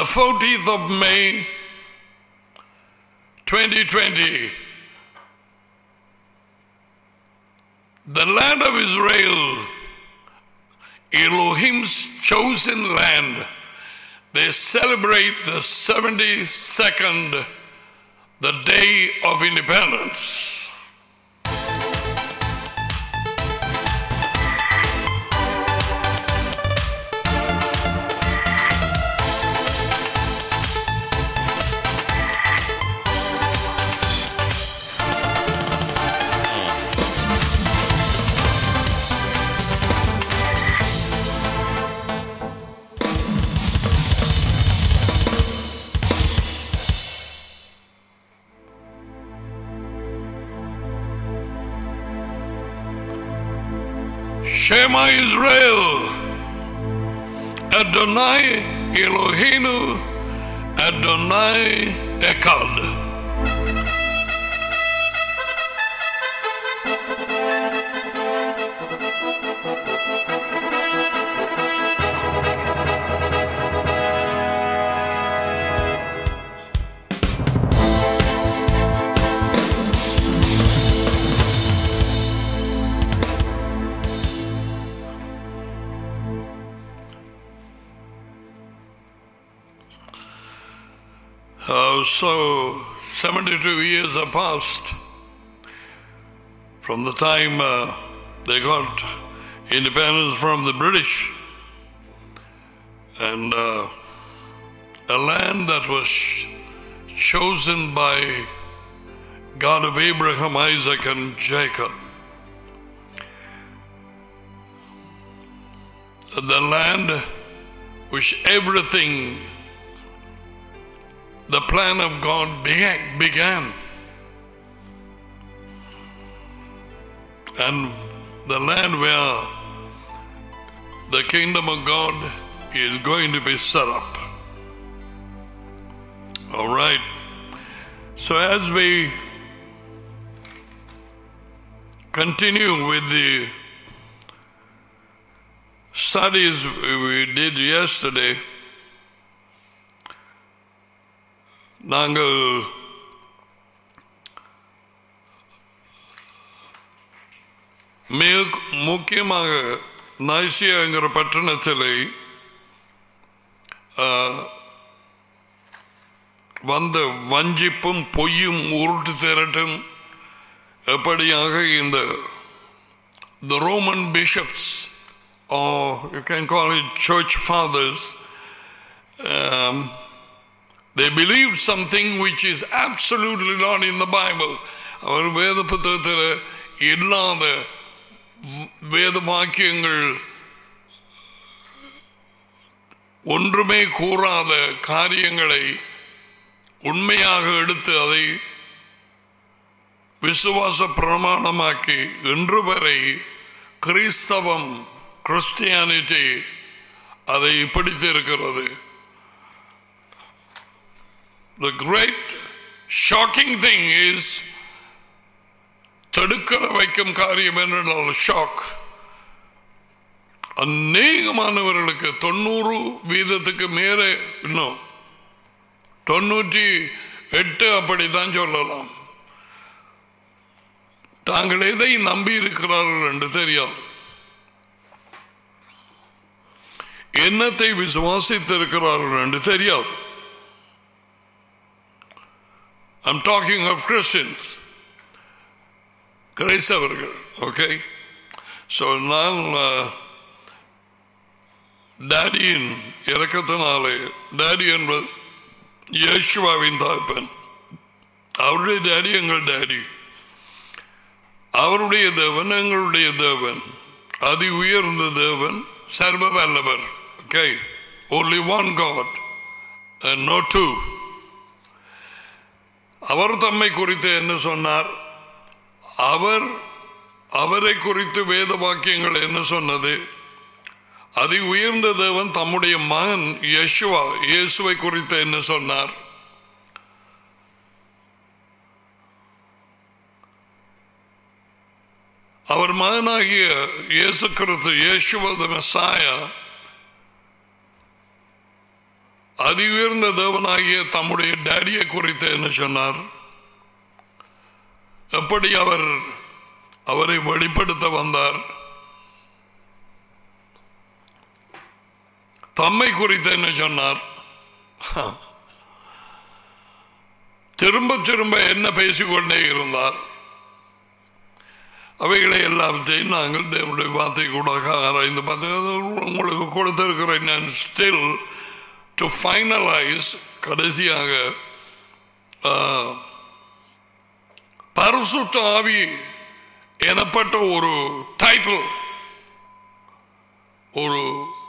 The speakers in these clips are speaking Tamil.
14th of May 2020, the land of Israel, Elohim's chosen land, they celebrate the 72nd, the day of independence. Shema Israel, Adonai Eloheinu, Adonai Echad. Uh, so, 72 years have passed from the time uh, they got independence from the British. And uh, a land that was chosen by God of Abraham, Isaac, and Jacob. The land which everything the plan of God began. began. And the land where the kingdom of God is going to be set up. All right. So as we continue with the studies we did yesterday, நாங்கள் மிக முக்கியமாக நைசியாங்கிற பட்டணத்தில் வந்த வஞ்சிப்பும் பொய்யும் உருட்டு திரட்டும் எப்படியாக இந்த the Roman bishops or you can call it church fathers um, they believed something which is absolutely not in the Bible. அவர் வேத புத்தகத்தில் இல்லாத வேத வாக்கியங்கள் ஒன்றுமே கூறாத காரியங்களை உண்மையாக எடுத்து அதை விசுவாச பிரமாணமாக்கி இன்று வரை கிறிஸ்தவம் கிறிஸ்டியானிட்டி அதை பிடித்திருக்கிறது the great shocking thing is தடுக்கிற வைக்கும் காரியம் என்றால் ஷாக் அநேகமானவர்களுக்கு தொண்ணூறு வீதத்துக்கு மேலே இன்னும் தொண்ணூற்றி எட்டு அப்படித்தான் சொல்லலாம் தாங்கள் எதை நம்பி இருக்கிறார்கள் என்று தெரியாது என்னத்தை விசுவாசித்திருக்கிறார்கள் என்று தெரியாது I'm talking of Christians. கிரைஸ்தவர்கள் ஓகே ஸோ நான் டேடியின் இறக்கத்தினாலே டேடி என்பது யேசுவாவின் தாப்பன் அவருடைய டேடி எங்கள் டேடி அவருடைய தேவன் எங்களுடைய தேவன் அதி உயர்ந்த தேவன் சர்வ வல்லவர் okay only one God and no two அவர் தம்மை குறித்து என்ன சொன்னார் அவர் அவரை குறித்து வேத வாக்கியங்கள் என்ன சொன்னது அதி உயர்ந்த தேவன் தம்முடைய மகன் யசுவா இயேசுவை குறித்து என்ன சொன்னார் அவர் மகனாகிய இயேசு கிறிஸ்து இயேசுவது மெசாயா அதி உயர்ந்த தேவனாகிய தம்முடைய டேடியை குறித்து என்ன சொன்னார் எப்படி அவர் அவரை வெளிப்படுத்த வந்தார் தம்மை குறித்து என்ன சொன்னார் திரும்ப திரும்ப என்ன பேசிக்கொண்டே இருந்தார் அவைகளை எல்லாத்தையும் நாங்கள் தேவனுடைய வார்த்தை கூட ஆராய்ந்து பார்த்து உங்களுக்கு கொடுத்திருக்கிறேன் நான் ஸ்டில் டு ஃபைனலைஸ் கடைசியாக பரிசுத்த ஆவி எனப்பட்ட ஒரு டைட்டில் ஒரு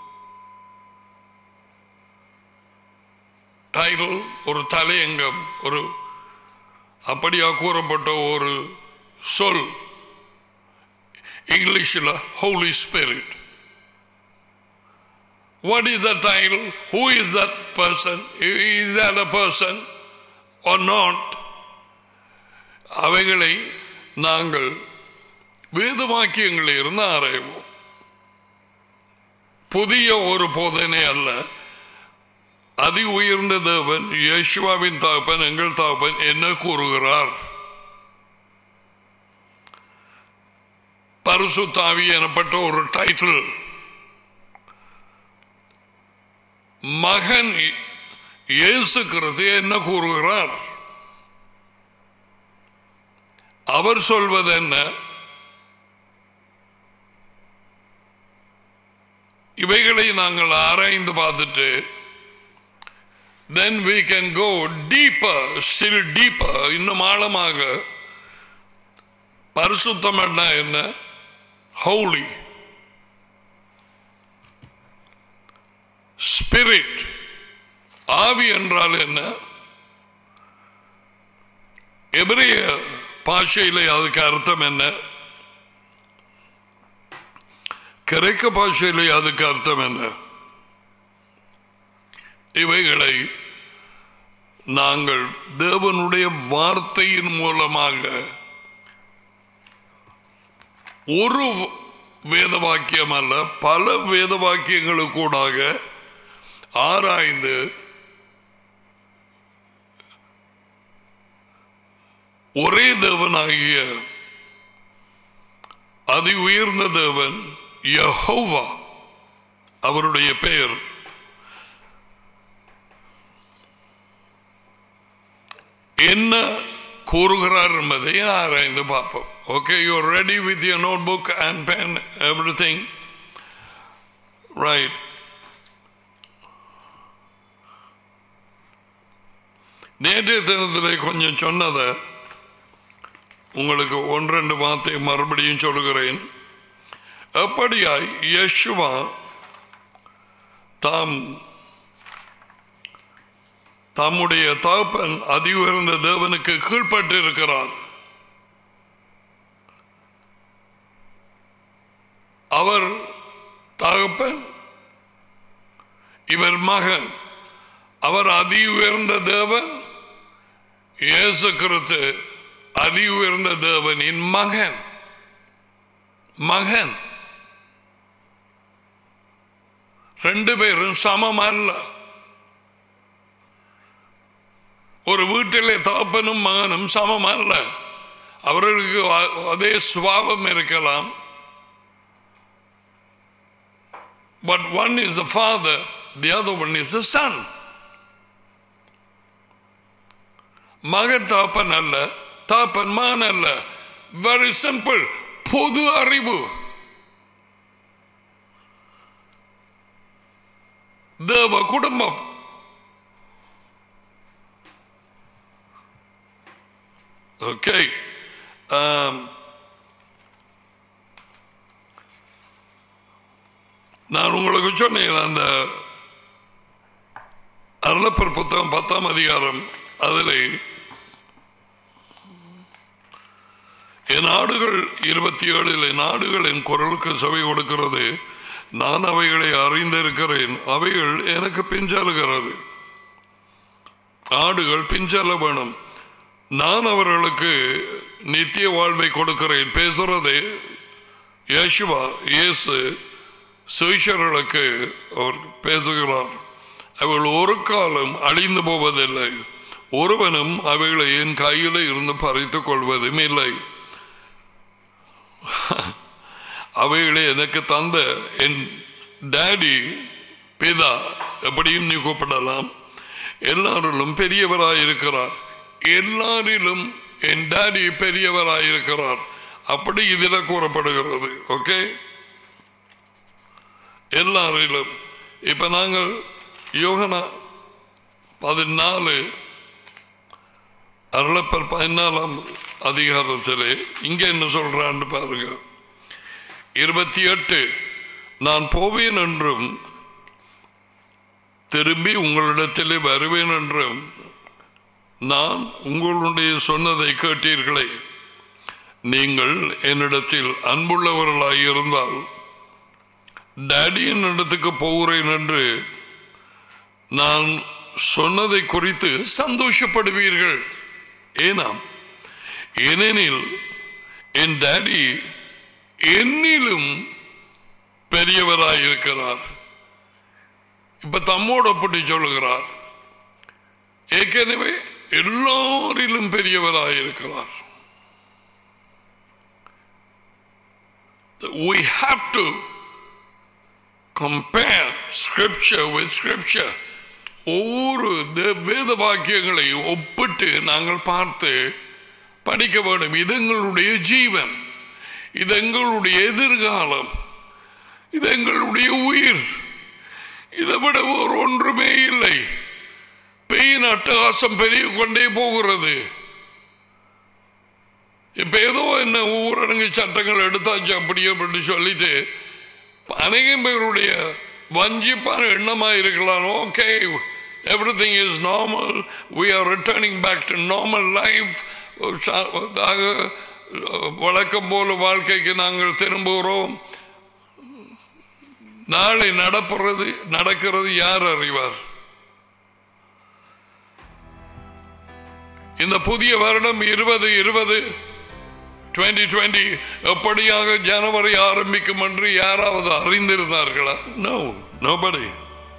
டைட்டில் ஒரு தலையங்கம் ஒரு அப்படியா கூறப்பட்ட ஒரு சொல் இங்கிலீஷில் holy spirit what is the title who is that person is that a person or not அவைகளை நாங்கள் வேதவாக்கியங்களில் இருந்து ஆராய்வோம் புதிய ஒரு போதனை அல்ல அதி உயர்ந்த தேவன் யேசுவாவின் தகப்பன் எங்கள் தகப்பன் என்ன கூறுகிறார் பரிசுத்தாவி எனப்பட்ட ஒரு டைட்டில் மகன் இயேசு கிறிஸ்து என்ன கூறுகிறார் அவர் சொல்வது என்ன இவைகளை நாங்கள் ஆராய்ந்து பார்த்துட்டு then we can go deeper still deeper இன்னும் ஆழமாக பரிசுத்தம் என்ன ஹவுலி ஸ்பிரிட் ஆவி என்றால் என்ன எபிரிய பாஷையிலே அதுக்கு அர்த்தம் என்ன கிரேக்க பாஷையிலே அதுக்கு அர்த்தம் என்ன இவைகளை நாங்கள் தேவனுடைய வார்த்தையின் மூலமாக ஒரு வேத வாக்கியம் அல்ல பல வேத வாக்கியங்களுக்கூடாக ஆராய்ந்து ஒரே தேவனாகிய அதி உயர்ந்த தேவன் யஹோவா அவருடைய பெயர் என்ன கூறுகிறார் என்பதை ஆராய்ந்து பார்ப்போம் okay you ready with your note book and pen everything right நேற்றைய தினத்தில் கொஞ்சம் சொன்னதை உங்களுக்கு ஒன்றெண்டு வார்த்தை மறுபடியும் சொல்கிறேன் எப்படியாய் யேசுவா தாம் தம்முடைய தகப்பன் அதி உயர்ந்த தேவனுக்கு கீழ்பட்டு இருக்கிறார் அவர் தகப்பன் இவர் மகன் அவர் அதி உயர்ந்த தேவன் இயேசு கிறிஸ்து அதி உயர்ந்த தேவனின் மகன் மகன் ரெண்டு பேரும் சமம் அல்ல ஒரு வீட்டிலே தகப்பனும் மகனும் சமம் அல்ல அவர்களுக்கு அதே சுவாபம் இருக்கலாம் but one is the father the other one is the son மகன் தாப்பன் அல்ல தாப்பன் மகன் அல்ல வெரி சிம்பிள் பொது அறிவு தேவ குடும்பம் ஓகே நான் உங்களுக்கு சொன்னேன் அந்த அருளப்பர் புத்தகம் பத்தாம் அதிகாரம் அதில் என் நாடுகள் இருபத்தி ஏழில் நாடுகளின் குரலுக்கு சபை கொடுக்கிறது நான் அவைகளை அறிந்திருக்கிறேன் அவைகள் எனக்கு பிஞ்சலுகிறது ஆடுகள் பிஞ்சல வேணும் நான் அவர்களுக்கு நித்திய வாழ்வை கொடுக்கிறேன் பேசுறது இயேசுவா இயேசு சுவிஷர்களுக்கு அவர் பேசுகிறார் அவைகள் ஒரு காலம் அழிந்து போவதில்லை ஒருவனும் அவைகளை என் கையில் இருந்து பறித்துக் கொள்வதும் இல்லை அவைகளை எனக்கு தந்த என் டேடி பிதா எப்படியும் நீ கூப்பிடலாம் எல்லாரிலும் பெரியவராயிருக்கிறார் எல்லாரிலும் என் டேடி பெரியவராயிருக்கிறார் அப்படி இதில் கூறப்படுகிறது ஓகே எல்லாரிலும் இப்ப நாங்கள் யோகனா பதினாலு அருளப்பர் பதினாலாம் அதிகாரத்திலே இங்க என்ன சொல்றான்னு பாருங்க இருபத்தி எட்டு நான் போவேன் என்றும் திரும்பி உங்களிடத்திலே வருவேன் என்றும் நான் உங்களுடைய சொன்னதை கேட்டீர்களே நீங்கள் என்னிடத்தில் அன்புள்ளவர்களாய் இருந்தால் டேடியின் இடத்துக்கு போகிறேன் என்று நான் சொன்னதை குறித்து சந்தோஷப்படுவீர்கள் ஏனாம் ஏனெனில் என் டேடி என்னிலும் பெரியவராயிருக்கிறார் இப்ப தம்மோடு ஒப்பிட்டு சொல்லுகிறார் ஏற்கனவே எல்லாரிலும் பெரியவராயிருக்கிறார் we have to compare scripture with scripture ஒவ்வொரு தே- வேத வாக்கியங்களை ஒப்பிட்டு நாங்கள் பார்த்து படிக்க வேண்டும் இது எங்களுடைய ஜீவன் இது எங்களுடைய எதிர்காலம் இது எங்களுடைய உயிர் இதை விட ஒரு ஒன்றுமே இல்லை பெயின் அட்டகாசம் பெரிய கொண்டே போகிறது இப்ப ஏதோ என்ன ஊரடங்கு சட்டங்கள் எடுத்தாச்சு அப்படி அப்படின்னு சொல்லிட்டு அநேகம் பேருடைய வஞ்சிப்பான எண்ணமா இருக்கலாம் okay everything is normal we are returning back to normal life வழக்கம் போல வாழ்க்கைக்கு நாங்கள் திரும்புகிறோம் நாளை நடப்புறது நடக்கிறது யார் அறிவார் இந்த புதிய வருடம் இருபது இருபது 2020 எப்படியாக ஜனவரி ஆரம்பிக்கும் என்று யாராவது அறிந்திருந்தார்களா நோ நோபடி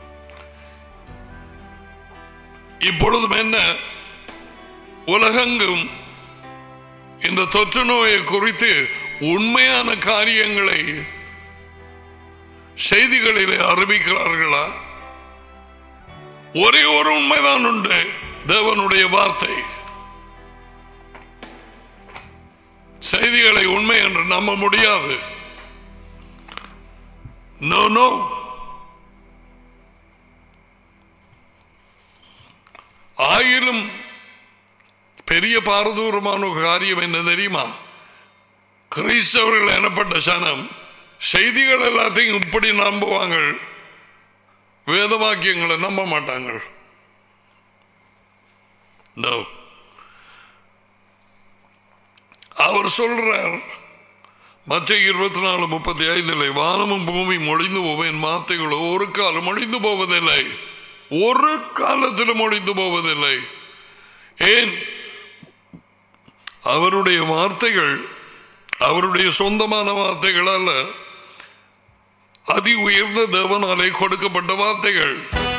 இப்பொழுதும் என்ன உலகெங்கும் இந்த தொற்று நோயை குறித்து உண்மையான காரியங்களை செய்திகளிலே அறிவிக்கிறார்களா ஒரே ஒரு உண்மைதான் உண்டு தேவனுடைய வார்த்தை செய்திகளை உண்மை என்று நம்ப முடியாது நோ நோ ஆயிலும் பெரிய பாரதூரமான ஒரு காரியம் என்ன தெரியுமா கிறிஸ்தவர்கள் எனப்பட்ட சனம் செய்திகள் எல்லாத்தையும் இப்படி நம்புவாங்க வேதவாக்கியங்களை நம்ப மாட்டாங்க No. அவர் சொல்றார் மற்ற இருபத்தி நாலு முப்பத்தி ஐந்தில் வானமும் பூமியும் ஒழிந்து போவேன் வார்த்தைகளோ ஒரு காலம் ஒழிந்து போவதில்லை ஒரு காலத்திலும் ஒழிந்து போவதில்லை ஏன் அவருடைய வார்த்தைகள் அவருடைய சொந்தமான வார்த்தைகள் அல்ல அதி உயர்ந்த தேவனாலே கொடுக்கப்பட்ட வார்த்தைகள்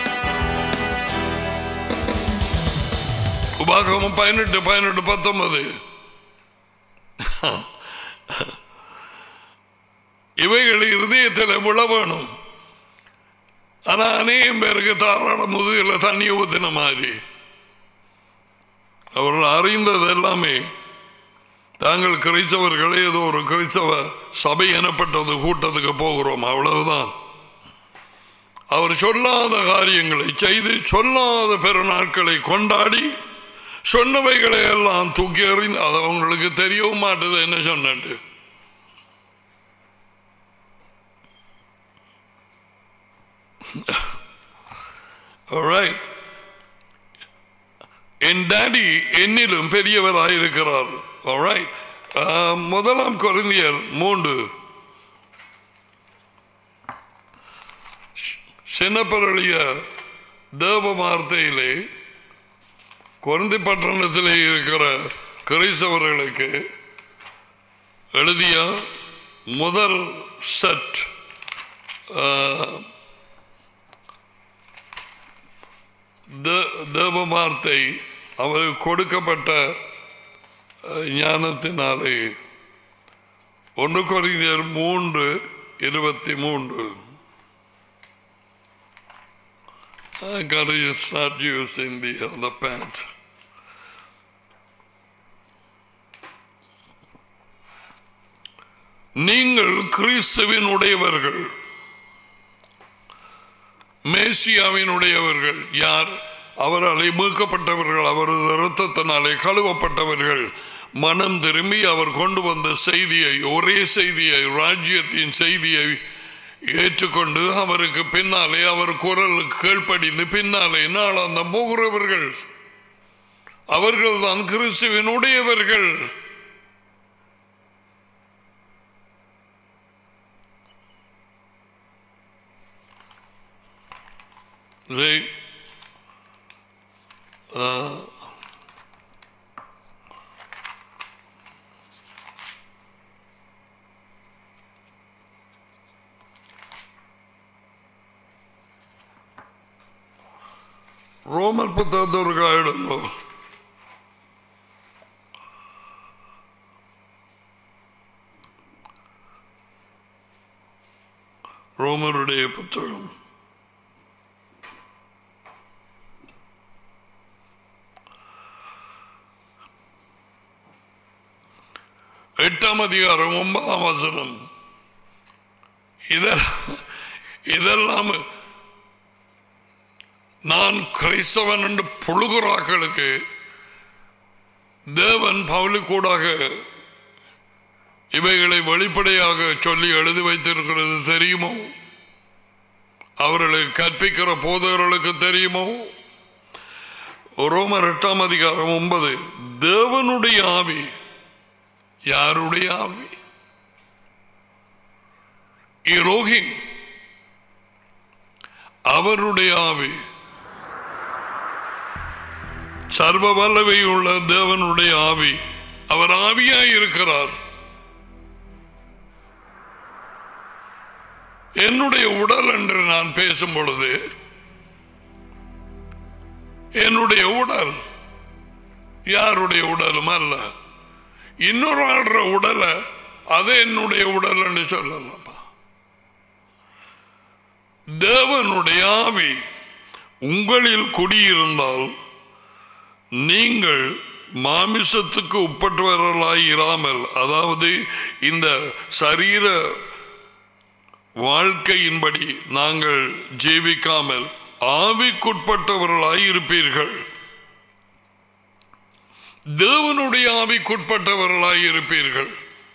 உபாகமம் பதினெட்டு பதினெட்டு பத்தொன்பது இவைகள் இருதயத்தில் விழ வேணும் ஆனா அநேகம் பேருக்கு தாராள முதுகில் தண்ணி ஊத்தின மாதிரி அவர்கள் அறிந்தது எல்லாமே தாங்கள் கிறிஸ்தவர்கள் ஏதோ ஒரு கிறிஸ்தவ சபை எனப்பட்டது கூட்டத்துக்கு போகிறோம் அவ்வளவுதான் அவர் சொல்லாத காரியங்களை செய்து சொல்லாத பெருநாட்களை கொண்டாடி சொன்னவைகளை எல்லாம் தூக்கி எறிந்து அது அவங்களுக்கு தெரியவும் மாட்டுது என்ன சொன்னட்டு Alright. என் டாடி என்னிலும் பெரியவராயிருக்கிறார் Alright. ஆஹ், முதலாம் கொரிந்தியர் மூன்று சின்னப்பரளிய தேவ வார்த்தையிலே குழந்தை பட்டணத்திலே இருக்கிற கிறிஸ்தவர்களுக்கு எழுதிய முதல் செட் தே- தேவ வார்த்தை அவருக்கு கொடுக்கப்பட்ட அஹ், ஞானத்தினாலே ஒன்று கொரிந்தியர் மூன்று இருபத்தி மூன்று I got to start using the other pad. நீங்கள் கிறிஸ்துவின் உடையவர்கள் மேசியாவின் உடையவர்கள் யார் அவரால் மீட்கப்பட்டவர்கள் அவரது இரத்தத்தினாலே கழுவப்பட்டவர்கள் மனம் திரும்பி அவர் கொண்டு வந்த செய்தியை ஒரே செய்தியை ராஜ்யத்தின் செய்தியை ஏற்றுக்கொண்டு அவருக்கு பின்னாலே அவர் குரல் கீழ்ப்படிந்து பின்னாலே நாளாந்தம் போகிறவர்கள் அவர்கள்தான் கிறிஸ்துவின் உடையவர்கள் See, uh, ரோமர் புத்தகத்தவர்கள் எழுந்தோ ரோமருடைய புத்தகம் எட்டாம் அதிகாரம் ஒன்பதாம் வசனம் இதெல்லாம் இதெல்லாம் நான் கிறிஸ்தவன் என்று புழுகுறாக்களுக்கு தேவன் பவுலுக்கூடாக இவைகளை வெளிப்படையாக சொல்லி எழுதி வைத்திருக்கிறது தெரியுமோ அவர்களுக்கு கற்பிக்கிற போதவர்களுக்கு தெரியுமோ ரோமர் எட்டாம் அதிகாரம் ஒன்பது தேவனுடைய ஆவி யாருடைய ஆவி இரோகின் அவருடைய ஆவி சர்வ வல்லவை உள்ள தேவனுடைய ஆவி அவர் ஆவியாய் இருக்கிறார் என்னுடைய உடல் என்று நான் பேசும் பொழுது என்னுடைய உடல் யாருடைய உடலும் அல்ல இன்னொரு ஆடுற உடலை அது என்னுடைய உடல் என்று சொல்லலாம் தேவனுடைய ஆவி உங்களில் குடியிருந்தால் நீங்கள் மாமிசத்துக்கு உட்பட்டவர்களாய் இராமல் அதாவது இந்த சரீர வாழ்க்கையின்படி நாங்கள் ஜீவிக்காமல் ஆவிக்குட்பட்டவர்களாய் இருப்பீர்கள் தேவனுடைய ஆவிக்குட்பட்டவர்களாய் இருப்பீர்கள்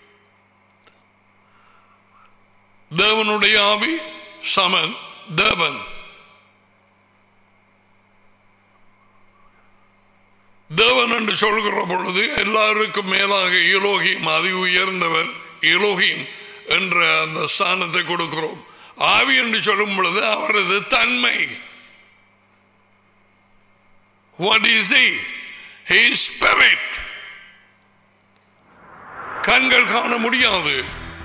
தேவனுடைய ஆவி சமன் தேவன் தேவன் என்று சொல்கிற பொழுது எல்லாருக்கும் மேலாக இலோகிம் அதி உயர்ந்தவர் இலோகிம் என்ற அந்த ஸ்தானத்தை கொடுக்கிறோம் ஆவி என்று சொல்லும் பொழுது அவரது தன்மை வாட் இஸ் he spirit கண்கள் காண முடியாது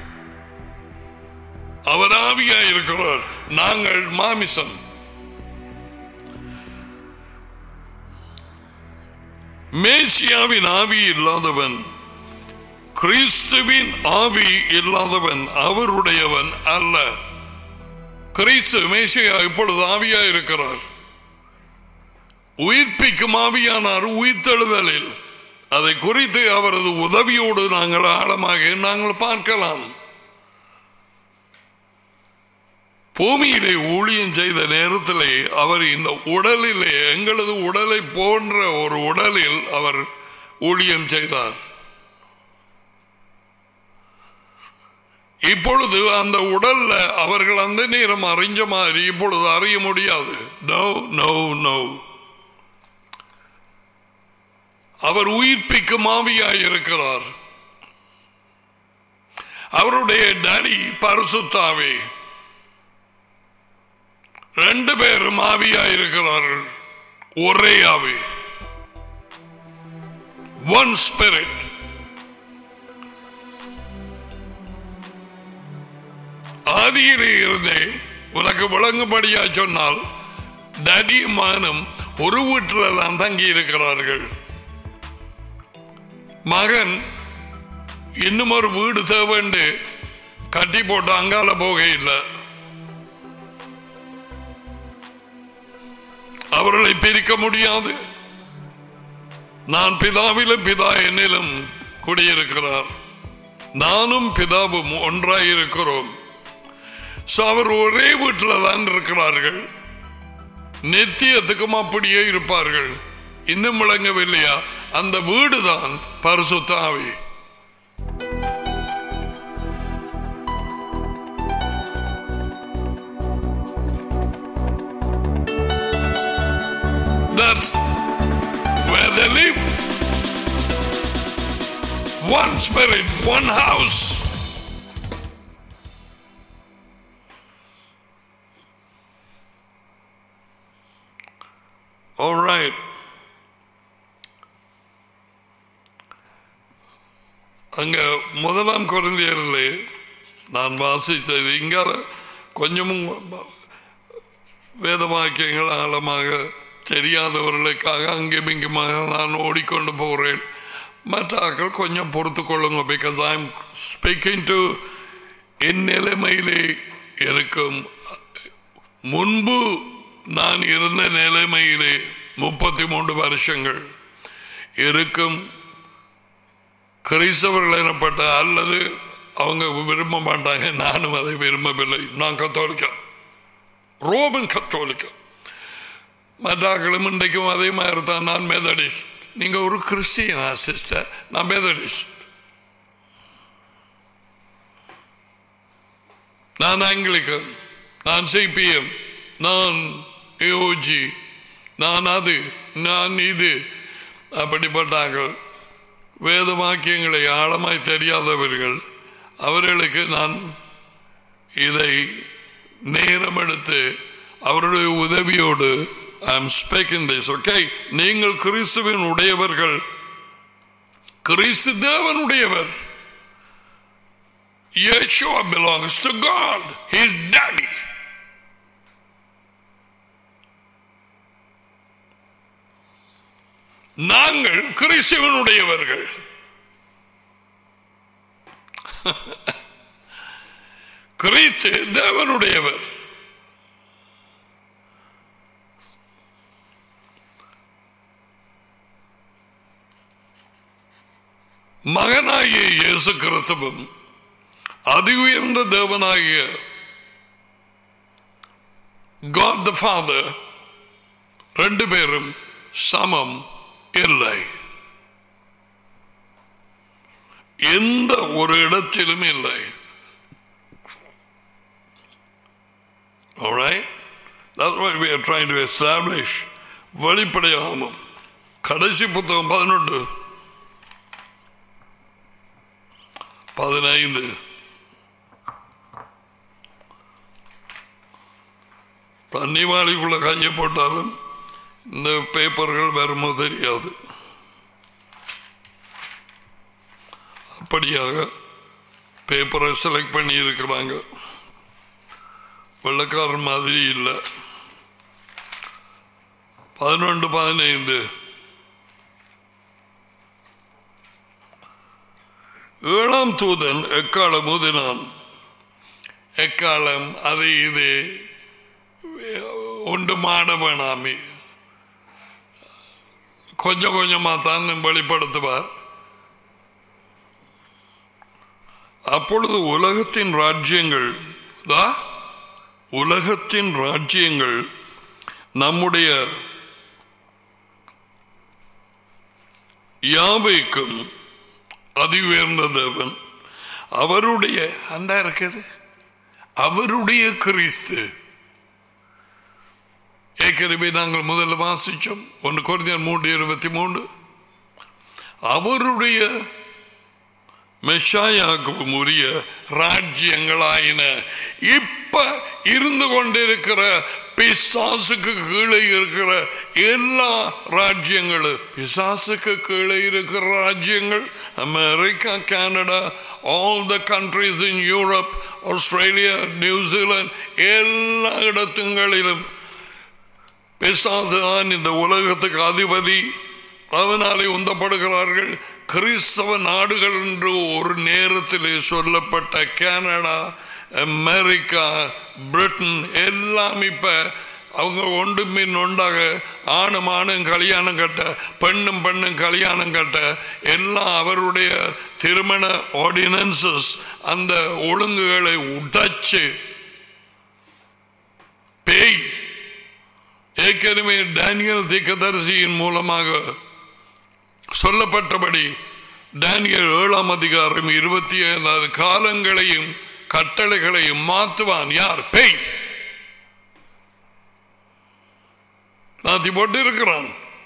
அவர் ஆவியா இருக்கிறார் நாங்கள் மாமிசம் மேசியாவின் ஆவி இல்லாதவன் கிறிஸ்துவின் ஆவி இல்லாதவன் அவருடையவன் அல்ல கிறிஸ்து மேசியா இப்பொழுது ஆவியா இருக்கிறார் உயிர்ப்பிக்கும் ஆவியானார் உயிர்த்தெழுதலில் அதை குறித்து அவரது உதவியோடு நாங்கள் ஆழமாக நாங்கள் பார்க்கலாம் பூமியிலே ஊழியம் செய்த நேரத்திலே அவர் இந்த உடலிலே எங்களது உடலை போன்ற ஒரு உடலில் அவர் ஊழியம் செய்தார் இப்பொழுது அந்த உடல்ல அவர்கள் அந்த நேரம் அறிஞ்ச மாதிரி இப்பொழுது அறிய முடியாது நோ நோ நோ அவர் உயிர்ப்பிக்கும் ஆவியாய் இருக்கிறார் அவருடைய டடி பரிசுத்தாவே ரெண்டு பேரும் ஆவியாய் இருக்கிறார்கள் ஒரே ஆவி ஒன் ஸ்பிரிட் ஆதியிலே இருந்தே உனக்கு விளங்கும்படியா சொன்னால் டடி மகனும் ஒரு வீட்டில் தான் தங்கி இருக்கிறார்கள் மகன் இன்னும் ஒரு வீடு தேவைண்டு கட்டி போட்டு அங்கால போக இல்லை அவர்களை பிரிக்க முடியாது நான் பிதாவிலும் பிதா என்னிலும் குடியிருக்கிறார் நானும் பிதாவும் ஒன்றாய் இருக்கிறோம் So, அவர் ஒரே வீட்டில் தான் இருக்கிறார்கள் நித்தியத்துக்கும் அப்படியே இருப்பார்கள் இன்னும் விளங்கவில்லையா அந்த வீடுதான் பரிசுத்தாவி That's where they live. One spirit, one house. All right. அங்க முதலாம் குழந்தையரிலே நான் வாசித்தது இங்கால கொஞ்சமும் வேத வாக்கியங்கள் ஆழமாக தெரியாதவர்களுக்காக அங்கும் இங்குமாக நான் ஓடிக்கொண்டு போகிறேன் மற்ற ஆக்கள் கொஞ்சம் பொறுத்து கொள்ளுங்க because I am speaking to என் நிலைமையிலே இருக்கும் முன்பு நான் இருந்த நிலைமையிலே முப்பத்தி மூன்று வருஷங்கள் இருக்கும் கிறிஸ்தவர்கள் எனப்பட்ட அல்லது அவங்க விரும்ப மாட்டாங்க நானும் அதை விரும்பவில்லை நான் கத்தோலிக்கா ரோமன் கத்தோலிக்கா மற்றாக்களும் இன்றைக்கும் அதே மாதிரி தான் நான் மெதடிஸ்ட் நீங்க ஒரு கிறிஸ்டியனா சிஸ்டர் நான் மெதடிஸ்ட் நான் ஆங்கிலிக்கன் நான் சிபிஎம் நான் ஏஓஜி நான் அது நான் இது அப்படிப்பட்டார்கள் வேத வாக்கியங்களை ஆழமாய் தெரியாதவர்கள் அவர்களுக்கு நான் இதை நேரம் எடுத்து அவருடைய உதவியோடு I am speaking this okay நீங்கள் கிறிஸ்துவின் உடையவர்கள் கிறிஸ்து தேவனுடையவர் Yeshua belongs to God, his daddy. நாங்கள் கிறிஸ்துவனுடையவர்கள் கிறிஸ்து தேவனுடையவர் மகனாகிய இயேசு கிறிஸ்துவும் அதி உயர்ந்த தேவனாகிய காட் த ஃபாதர் ரெண்டு பேரும் சமம் இல்லை எந்த ஒரு இடத்திலும் இல்லை Alright? That's what we are trying to establish. வெளிப்படையாகும் கடைசி புத்தகம் பதினொன்று பதினைந்து தண்ணி மாளிகுள்ள கையை போட்டாலும் இந்த பேப்பர்கள் வருமோ தெரியாது அப்படியாக பேப்பரை செலக்ட் பண்ணி இருக்கிறாங்க வெள்ளக்காரன் மாதிரி இல்லை பதினொன்று பதினைந்து ஏழாம் தூதன் எக்காலம் ஊதினான் எக்காலம் அது இது ஒன்று மாட வேணாமே கொஞ்சம் கொஞ்சமா தான் வெளிப்படுத்துவார் அப்பொழுது உலகத்தின் ராஜ்யங்கள் தா உலகத்தின் ராஜ்யங்கள் நம்முடைய யாவைக்கும் அதி உயர்ந்த தேவன் அவருடைய அந்த இருக்குது அவருடைய கிறிஸ்து ஏற்கனவே நாங்கள் முதல்ல வாசிச்சோம் ஒன்று குறைந்த மூன்று இருபத்தி மூன்று அவருடைய மெஷாயாகவும் உரிய ராஜ்யங்களாயின இப்ப இருந்து கொண்டிருக்கிற பிசாசுக்கு கீழே இருக்கிற எல்லா ராஜ்யங்களும் பிசாசுக்கு கீழே இருக்கிற ராஜ்யங்கள் America Canada all the countries in Europe Australia New Zealand எல்லா இடத்துங்களிலும் பிசாசுதான் இந்த உலகத்துக்கு அதிபதி அதனாலே உந்தப்படுகிறார்கள் கிறிஸ்தவ நாடுகள் என்று ஒரு நேரத்தில் சொல்லப்பட்ட கனடா அமெரிக்கா பிரிட்டன் எல்லாம் இப்ப அவங்க ஒன்று மின் ஒன்றாக ஆணும் ஆணும் கல்யாணம் கட்ட பெண்ணும் பெண்ணும் கல்யாணம் கட்ட எல்லாம் அவருடைய திருமண ஆர்டினன்சஸ் அந்த ஒழுங்குகளை உடைச்சு பேய் ஏற்கனவே டேனியல் தீக்கதரிசியின் மூலமாக சொல்லப்பட்டபடி டேனியல் ஏழாம் அதிகாரம் இருபத்தி ஏழாவது காலங்களையும் கட்டளைகளையும் மாற்றுவான் யார் பேய் மாத்தி போட்டு இருக்கிறான்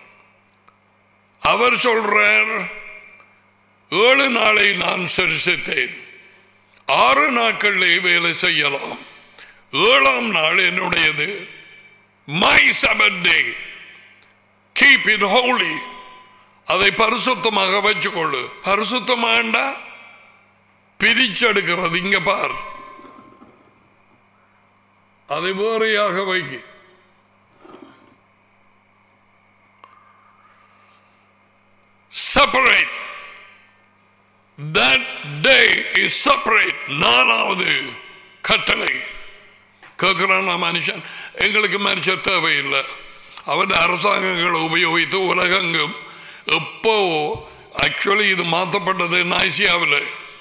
அவர் சொல்றார் ஏழு நாளை நான் சரிசித்தேன் ஆறு நாட்களிலே வேலை செய்யலாம் ஏழாம் நாள் என்னுடையது my seven day keep it holy அதை பரிசுத்தமாக வச்சுக்கொள்ளு பரிசுத்தமாண்டா பிரிச்செடுக்கிறது இங்க பார் அதை வேறையாக வைக்கு separate that day is separate நாலாவது கட்டளை கேட்கிறான் மனுஷன் எங்களுக்கு மனுஷ தேவையில்லை அவன் அரசாங்கங்களை உபயோகித்து உலகெங்கும் எப்போ ஆக்சுவலி இது மாற்றப்பட்டது நாய்சியாவில்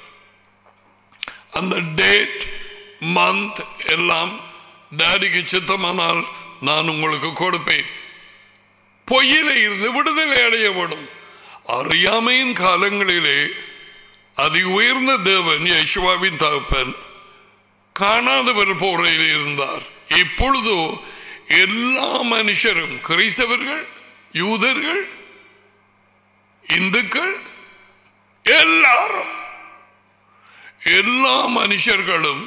அந்த டேட் மந்த் எல்லாம் டேடிக்கு சித்தமானால் நான் உங்களுக்கு கொடுப்பேன் பொய்யில இருந்து விடுதலை அடையப்படும் அறியாமையின் காலங்களிலே அதி உயர்ந்த தேவன் யேசுவாவின் தகப்பன் காணாதவர் போரையில் இருந்தார் இப்பொழுதோ எல்லா மனுஷரும் கிறிஸ்தவர்கள் யூதர்கள் இந்துக்கள் எல்லாரும் எல்லா மனுஷர்களும்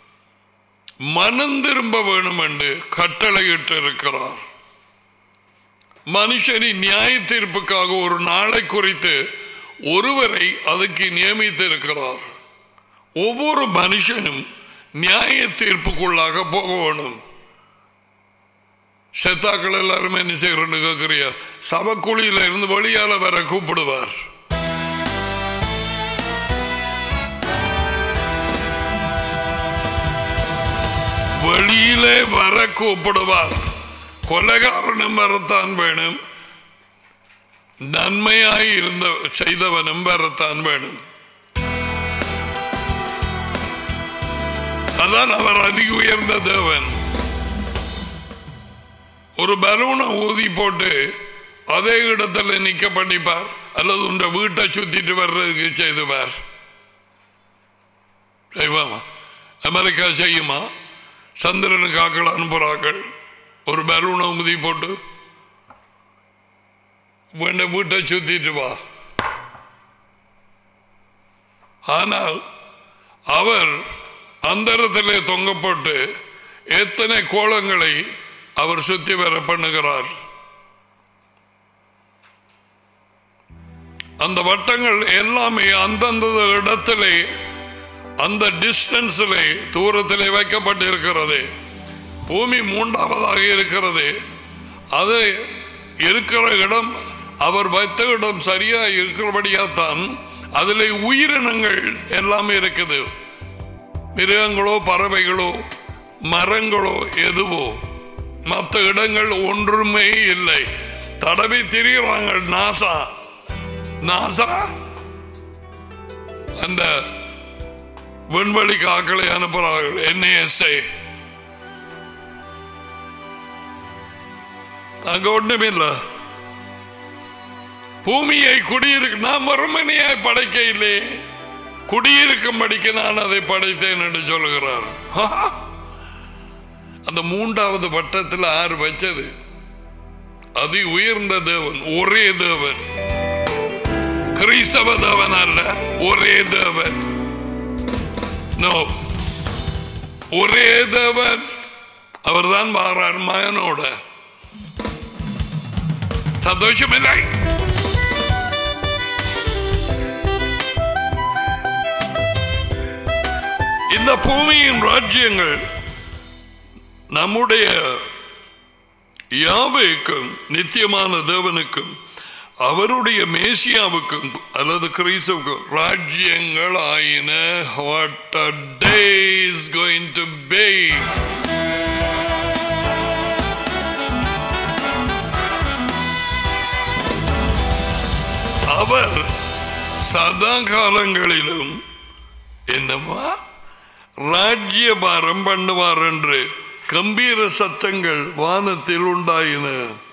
மனம் திரும்ப வேணும் என்று கட்டளையிட்டு இருக்கிறார் மனுஷனின் நியாய தீர்ப்புக்காக ஒரு நாளை குறித்து ஒருவரை அதுக்கு நியமித்திருக்கிறார் ஒவ்வொரு மனுஷனும் நியாய தீர்ப்புக்குள்ளாக போக வேணும் செத்தாக்கள் எல்லாரும் என்ன செய்யறன்னு கேட்கிறியா சபக்குழியில இருந்து வெளியால வர கூப்பிடுவார் வெளியிலே வர கூப்பிடுவார் கொலைகாரனும் வரத்தான் வேணும் நன்மையாய் இருந்த செய்தவனும் வரத்தான் வேணும் அதான் அவர் அதிக உயர்ந்த தேவன் ஒரு பலூனை ஊதி போட்டு அதே இடத்துல நிக்க பண்ணிப்பார் அல்லது உன்ற வீட்டை சுத்திட்டு வர்றதுக்கு செய்துவார் செய்வாமா அமெரிக்கா செய்யுமா சந்திரனுக்கு ஆக்கள் அனுப்புறாக்கள் ஒரு பலூனை ஊதி போட்டு வேண்ட வீட்டை சுத்திட்டு வா ஆனால் அவர் அந்தரத்திலே தொங்கப்பட்டு எத்தனை கோலங்களை அவர் சுத்தி வர பண்ணுகிறார் அந்த வட்டங்கள் எல்லாமே அந்தந்த இடத்திலே அந்த டிஸ்டன்ஸிலே தூரத்திலே வைக்கப்பட்டிருக்கிறது பூமி மூன்றாவதாக இருக்கிறது அது இருக்கிற இடம் அவர் வைத்த இடம் சரியா இருக்கிறபடியாத்தான் அதில் உயிரினங்கள் எல்லாமே இருக்குது மிருகங்களோ பறவைகளோ மரங்களோ எதுவோ மற்ற இடங்கள் ஒன்றுமே இல்லை தடவை திரிகிறாங்க நாசா நாசா அந்த விண்வெளி காக்களை அனுப்புகிறார்கள் என்ஏஎஸ்ஐ அங்க ஒண்ணுமே இல்லை பூமியை குடியிருக்கு நான் மறுமனையாய் படைக்க இல்லையே குடியிருக்கும்படிக்கு நான் அதை படைத்தேன் என்று சொல்லுகிறார் அந்த மூன்றாவது வட்டத்தில் ஆறு வச்சது அதி உயர்ந்த தேவன் ஒரே தேவன் கிறிஸ்தவ தேவன் அல்ல ஒரே தேவன் நோ ஒரே தேவன் அவர்தான் வாரார் மகனோட சந்தோஷமில்லை இந்த பூமியின் ராஜ்யங்கள் நம்முடைய யாவேக்கும் நித்தியமான தேவனுக்கும் அவருடைய மேசியாவுக்கும் அல்லது கிறிஸ்துவுக்கும் ராஜ்யங்கள் ஆயின what a day is going to be அவர் சதா காலங்களிலும் என்னவா ராஜ்யபாரம் பண்ணுவார் என்று கம்பீர சத்தங்கள் வானத்தில் உண்டாயின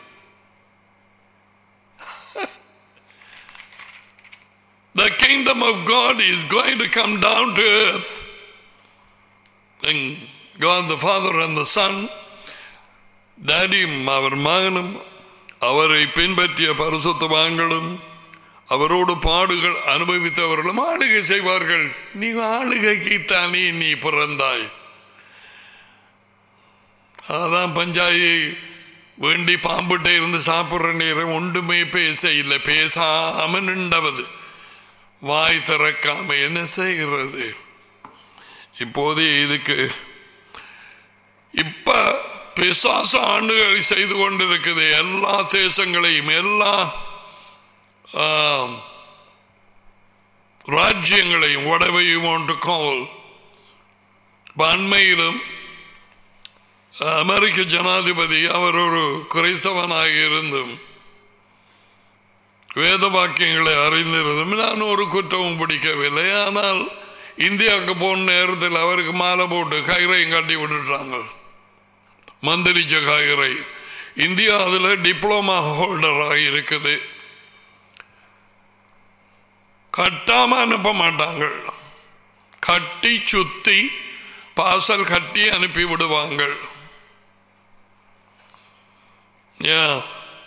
The kingdom of God is going to come down to earth. And God the Father and the Son, டாடியும் அவர் மகனும் அவரை பின்பற்றிய பரிசுத்தவான்களும் அவரோடு பாடுகள் அனுபவித்தவர்களும் ஆளுகை செய்வார்கள் நீ ஆளுகைக்குத்தானே நீ பிறந்தாய் அதான் பஞ்சாயி வேண்டி பாம்புட்டே இருந்து சாப்பிடுற நேரம் ஒன்றுமே பேச இல்லை பேசாம நின்றவது வாய் திறக்காம என்ன செய்கிறது இப்போதே இதுக்கு இப்ப பிசாச ஆண்டுகளை செய்து கொண்டிருக்குது எல்லா தேசங்களையும் எல்லா ஆம், ராஜ்யங்களையும் whatever you want to call இப்ப அண்மையிலும் அமெரிக்க ஜனாதிபதி அவர் ஒரு கிறிஸ்தவனாக இருந்தும் வேத வாக்கியங்களை அறிந்திருந்தும் நான் ஒரு குற்றமும் பிடிக்கவில்லை ஆனால் இந்தியாவுக்கு போன நேரத்தில் அவருக்கு மாலை போட்டு கயிறையும் கட்டி விட்டுட்டாங்க மந்திரிச்ச கயிறை இந்தியா அதில் டிப்ளமா ஹோல்டராக இருக்குது கட்டாம அனுப்ப மாட்டாங்க கட்டி சுத்தி பாசல் கட்டி அனுப்பி விடுவாங்க Yeah.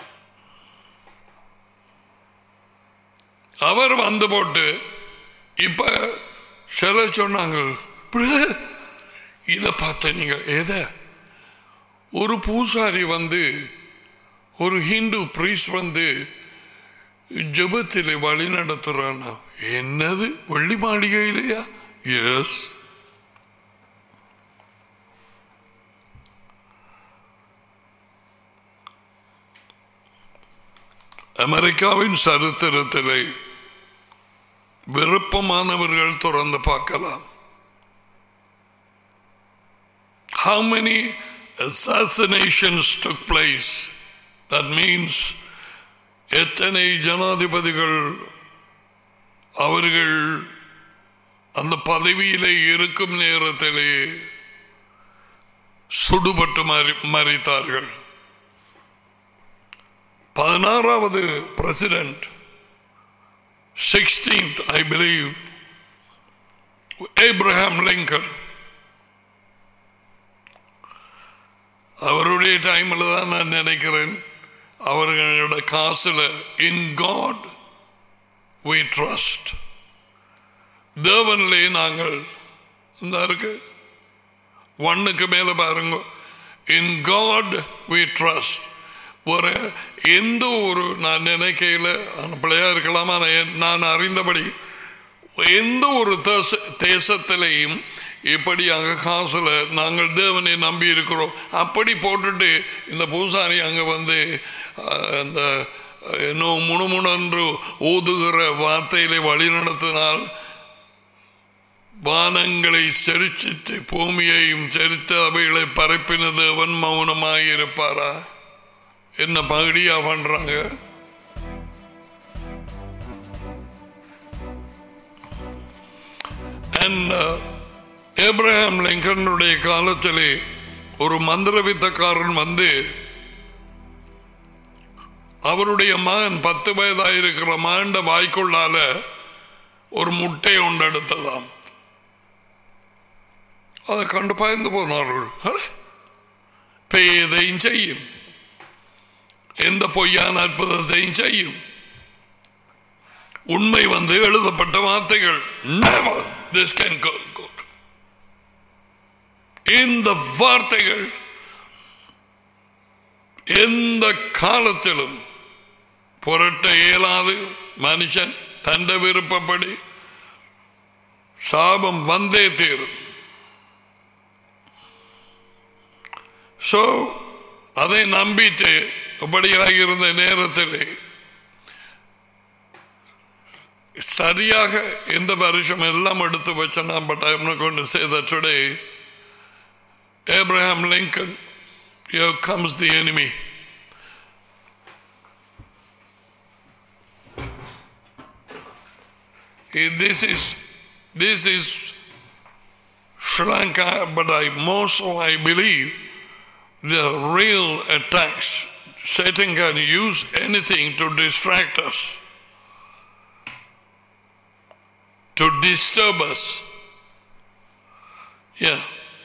அவர் வந்து போட்டு இப்ப சில சொன்னாங்க இதை பார்த்த நீங்க எத ஒரு பூசாரி வந்து ஒரு ஹிந்து பிரீஸ் வந்து ஜெபத்தில் வழி நடத்துறானா என்னது வெள்ளி மாளிகையிலையா எஸ் அமெரிக்காவின் சரித்திரத்திலே விருப்பமானவர்கள் தொடர்ந்து பார்க்கலாம் How many assassinations took place? That means எத்தனை ஜனாதிபதிகள் அவர்கள் அந்த பதவியிலே இருக்கும் நேரத்திலே சுடுபட்டு மறி மறித்தார்கள் பதினாறாவது president sixteenth I believe Abraham Lincoln அவருடைய டைமில் தான் நான் நினைக்கிறேன் அவர்களோட காசுல இன் காட் we ட்ரஸ்ட் தேவனிலே நாங்கள் இந்த இருக்கு ஒன்னுக்கு மேல பாருங்க இன் காட் we ட்ரஸ்ட் ஒரு எந்த ஒரு நான் நினைக்கையில் பிள்ளையா இருக்கலாம் ஆனா என்- நான் அறிந்தபடி எந்த ஒரு தேச தேசத்திலையும் இப்படியாக காசுல நாங்கள் தேவனை நம்பி இருக்கிறோம் அப்படி போட்டுட்டு இந்த பூசாரி அங்க வந்து அஹ், அந்த அஹ், இன்னும் முணுமுணன்று ஊதுகிற வார்த்தையிலே வழி நடத்தினால் வானங்களை செரிச்சிட்டு பூமியையும் செரித்து அவைகளை பரப்பின தேவன் மௌனமாக இருப்பாரா என்ன பகுடியா பண்றாங்க And, uh, ஏப்ரஹாம் லிங்கனுடைய காலத்திலே ஒரு மந்திரவித்தக்காரன் வந்து அவருடைய மகன் பத்து வயதாயிருக்கிற மகண்ட வாய்க்குள்ளால ஒரு முட்டை ஒன்று எடுத்ததாம் அதை கண்டு பயந்து போனார்கள் அட, பேதையும் செய்யும் எந்த பொய்யான அற்புதத்தையும் செய்யும் உண்மை வந்து எழுதப்பட்ட வார்த்தைகள் Never this can go good. இந்த வார்த்தைகள் எந்த காலத்திலும் புரட்ட இயலாது மனுஷன் தண்ட விருப்பப்படி சாபம் வந்தே தீரும் ஸோ அதை நம்பிட்டு அப்படியாக இருந்த நேரத்தில் சரியாக இந்த வருஷம் எல்லாம் எடுத்து வச்ச நான் but I'm not going to say that today Abraham Lincoln here comes the enemy Eh, this is this is Sri Lanka but I most of I believe the real attacks Satan can use anything to distract us to disturb us. Yeah.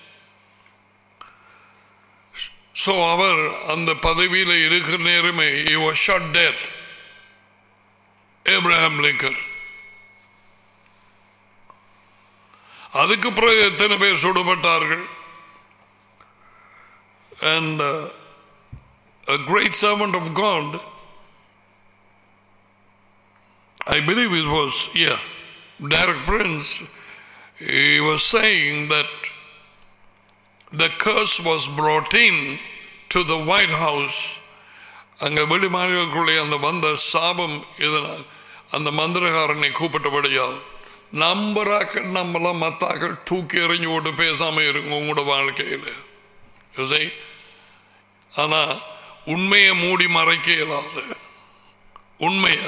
So அவர் அந்த பதவியில் இருக்கிற நேரமே he was shot dead. Abraham Lincoln. அதுக்கு பிறகு எத்தனை பேர் சுடப்பட்டார்கள் and uh, a great servant of God I believe it was yeah Derek Prince, he was saying that the curse was brought in to the White House. அங்க வெளிமாநிலக்குள்ளே அந்த வந்த சாபம் இதனால் அந்த மந்திரகாரனை கூப்பிட்டபடியால் நம்பராக்கள் நம்மளாம் மத்தாக்கள் தூக்கி எறிஞ்சு போட்டு பேசாம இருக்கும் உங்களோட வாழ்க்கையில் You see? ஆனா உண்மையை மூடி மறைக்க இயலாது உண்மையை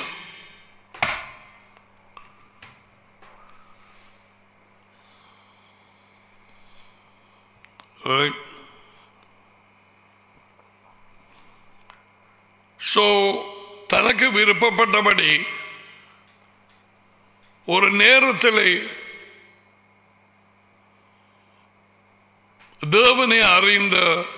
Right? So, தனக்கு விருப்பப்பட்டபடி ஒரு நேரத்தில் தேவனை அறிந்த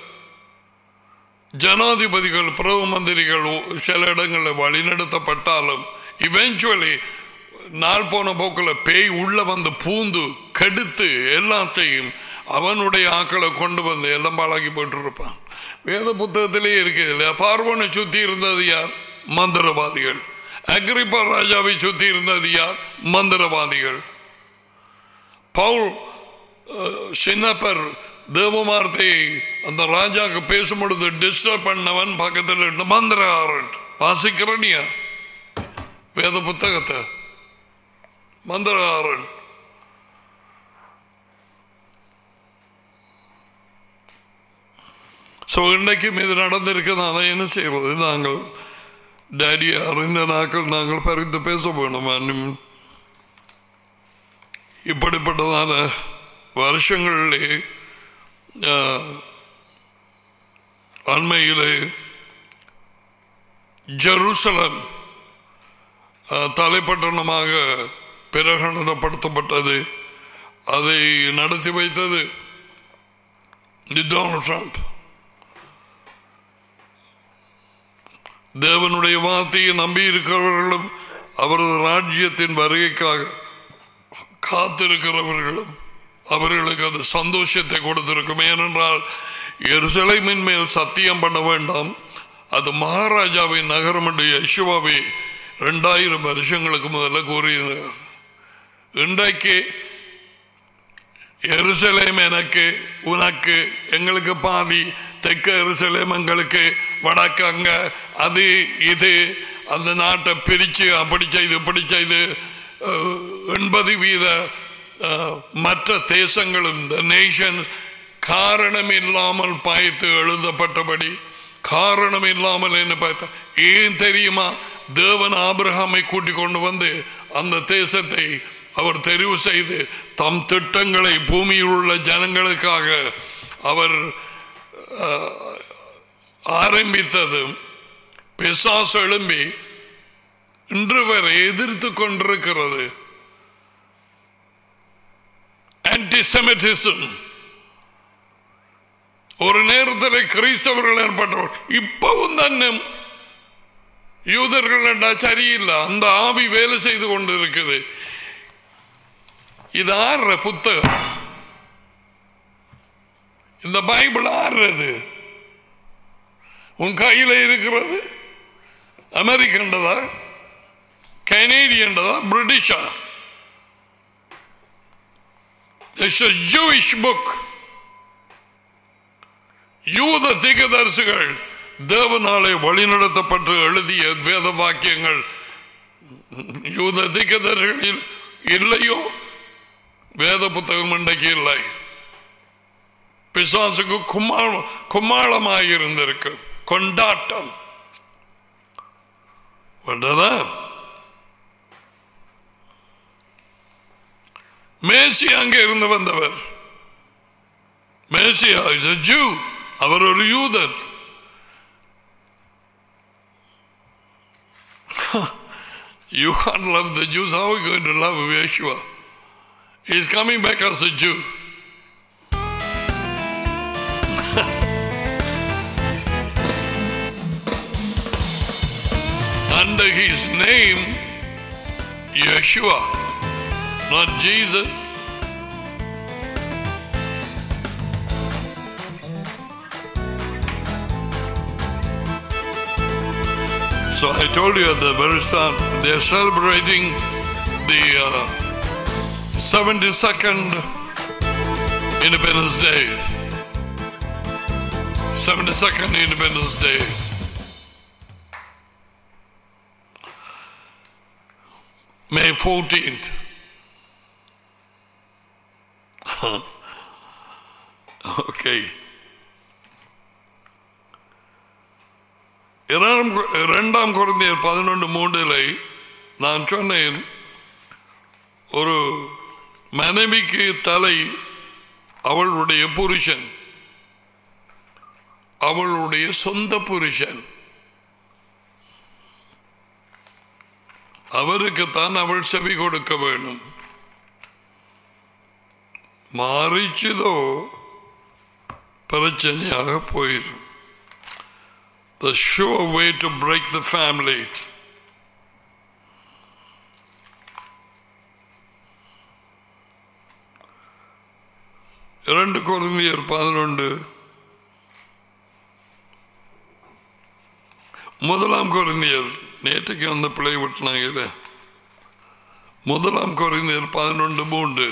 ஜனாதிபதிகள் பிரதம மந்திரிகள் சில இடங்களில் வழிநடத்தப்பட்டாலும் இவென்ச்சுவலி நாள் போன போக்கில் பேய் உள்ள வந்து பூந்து கெடுத்து எல்லாத்தையும் அவனுடைய ஆக்களை கொண்டு வந்து எல்லாம் பாழாக்கி போயிட்டு இருப்பான் வேத புத்தகத்திலே இருக்குது இல்லையா பார்வனை சுத்தி இருந்தது யார் மந்திரவாதிகள் அக்ரிப்பா ராஜாவை சுத்தி இருந்தது யார் மந்திரவாதிகள் பவுல் அஹ், சின்னப்பர் தேவமார்த்தையை அந்த ராஜாக்கு பேசும் பொழுது டிஸ்டர்ப் பண்ணவன் பக்கத்தில் இருந்த மந்திரகாரன் வாசிக்கிறனியா வேத புத்தகத்தை மந்திரகாரன் ஸோ இன்றைக்கும் இது நடந்திருக்கிறதுனால என்ன செய்வது நாங்கள் டேடி அறிந்த நாட்கள் நாங்கள் பறித்து பேச வேணும் இன்னும் இப்படிப்பட்டதான வருஷங்களிலே ஆஹ், அண்மையிலே ஜெருசலம் ஆஹ், தலைப்பட்டணமாக பிரகடனப்படுத்தப்பட்டது அதை நடத்தி வைத்தது டொனால்ட் ட்ரம்ப் தேவனுடைய வார்த்தையை நம்பி இருக்கிறவர்களும் அவரது ராஜ்யத்தின் வருகைக்காக காத்திருக்கிறவர்களும் அவர்களுக்கு அது சந்தோஷத்தை கொடுத்திருக்கும் ஏனென்றால் எருசலேமின் மேல் சத்தியம் பண்ண வேண்டாம் அது மகாராஜாவின் நகரம் என்று யசுவாவை ரெண்டாயிரம் வருஷங்களுக்கு முதல்ல கூறியிருந்தார் இன்றைக்கு எருசலேம் எனக்கு உனக்கு எங்களுக்கு பாதி தெற்கு எருசலேம் எங்களுக்கு வடக்கு அங்க அது இது அந்த நாட்டை பிரித்து அப்படி செய்து இப்படி செய்து அஹ், எண்பது வீத அஹ், மற்ற தேசங்களும் இந்த நேஷன்ஸ் காரணம் இல்லாமல் பாய்த்து எழுதப்பட்டபடி காரணம் இல்லாமல் என்ன பார்த்த ஏன் தெரியுமா தேவன் ஆபிரகாமை கூட்டிக் கொண்டு வந்து அந்த தேசத்தை அவர் தெரிவு செய்து தம் திட்டங்களை பூமியில் உள்ள ஜனங்களுக்காக அவர் அஹ், ஆரம்பித்ததும் பிசாசு எழும்பி இன்று வரை எதிர்த்து கொண்டிருக்கிறது ஆன்டிசெமிட்டிசம் ஒரு நேரத்தில் கிறிஸ்தவர்கள் ஏற்பட்டவர் இப்பவும் തന്നെ யூதர்கள் என்றா சரியில்லை அந்த ஆவி வேலை செய்து கொண்டு இருக்குது இது ஆறுற புத்தகம் இந்த பைபிள் ஆறுறது உன் கையில இருக்கிறது அமெரிக்கன்றதா கனேடியன்றதா பிரிட்டிஷா It's a Jewish book. யூத தீர்க்கதரிசிகள் தேவனாலே வழிநடத்தப்பட்டு எழுதிய வேத வாக்கியங்கள் யூத தீர்க்கதரிசிகளில் இல்லையோ வேத புத்தகம் இன்றைக்கு இல்லை பிசாசுக்கு கும்மாளம் கும்மாளமாக இருந்திருக்கு கொண்டாட்டம் வந்ததா மேசி அங்கே இருந்து வந்தவர் மேசியா இஸ் a Jew அவர் ஒரு யூதர் you can't love the Jews how are you going to love Yeshua he's coming back as a Jew under his name Yeshua not Jesus So I told you at the very start, they're celebrating the uh, 72nd Independence Day. 72nd Independence Day. May 14th. okay. இரண்டாம் கொ- இரண்டாம் குழந்தையர் பதினொன்று மூன்றில் நான் சொன்னேன் ஒரு மனைவிக்கு தலை அவளுடைய புருஷன் அவளுடைய சொந்த புருஷன் அவருக்குத்தான் அவள் செவி கொடுக்க வேணும் மாறிச்சதோ பிரச்சனையாக போயிடும் the sure way to break the family. இரண்டு குழந்தையர் பதினொன்று முதலாம் குழந்தையர் நேற்றுக்கு அந்த பிள்ளை விட்டுனாங்க முதலாம் குழந்தையர் பதினொன்று மூன்று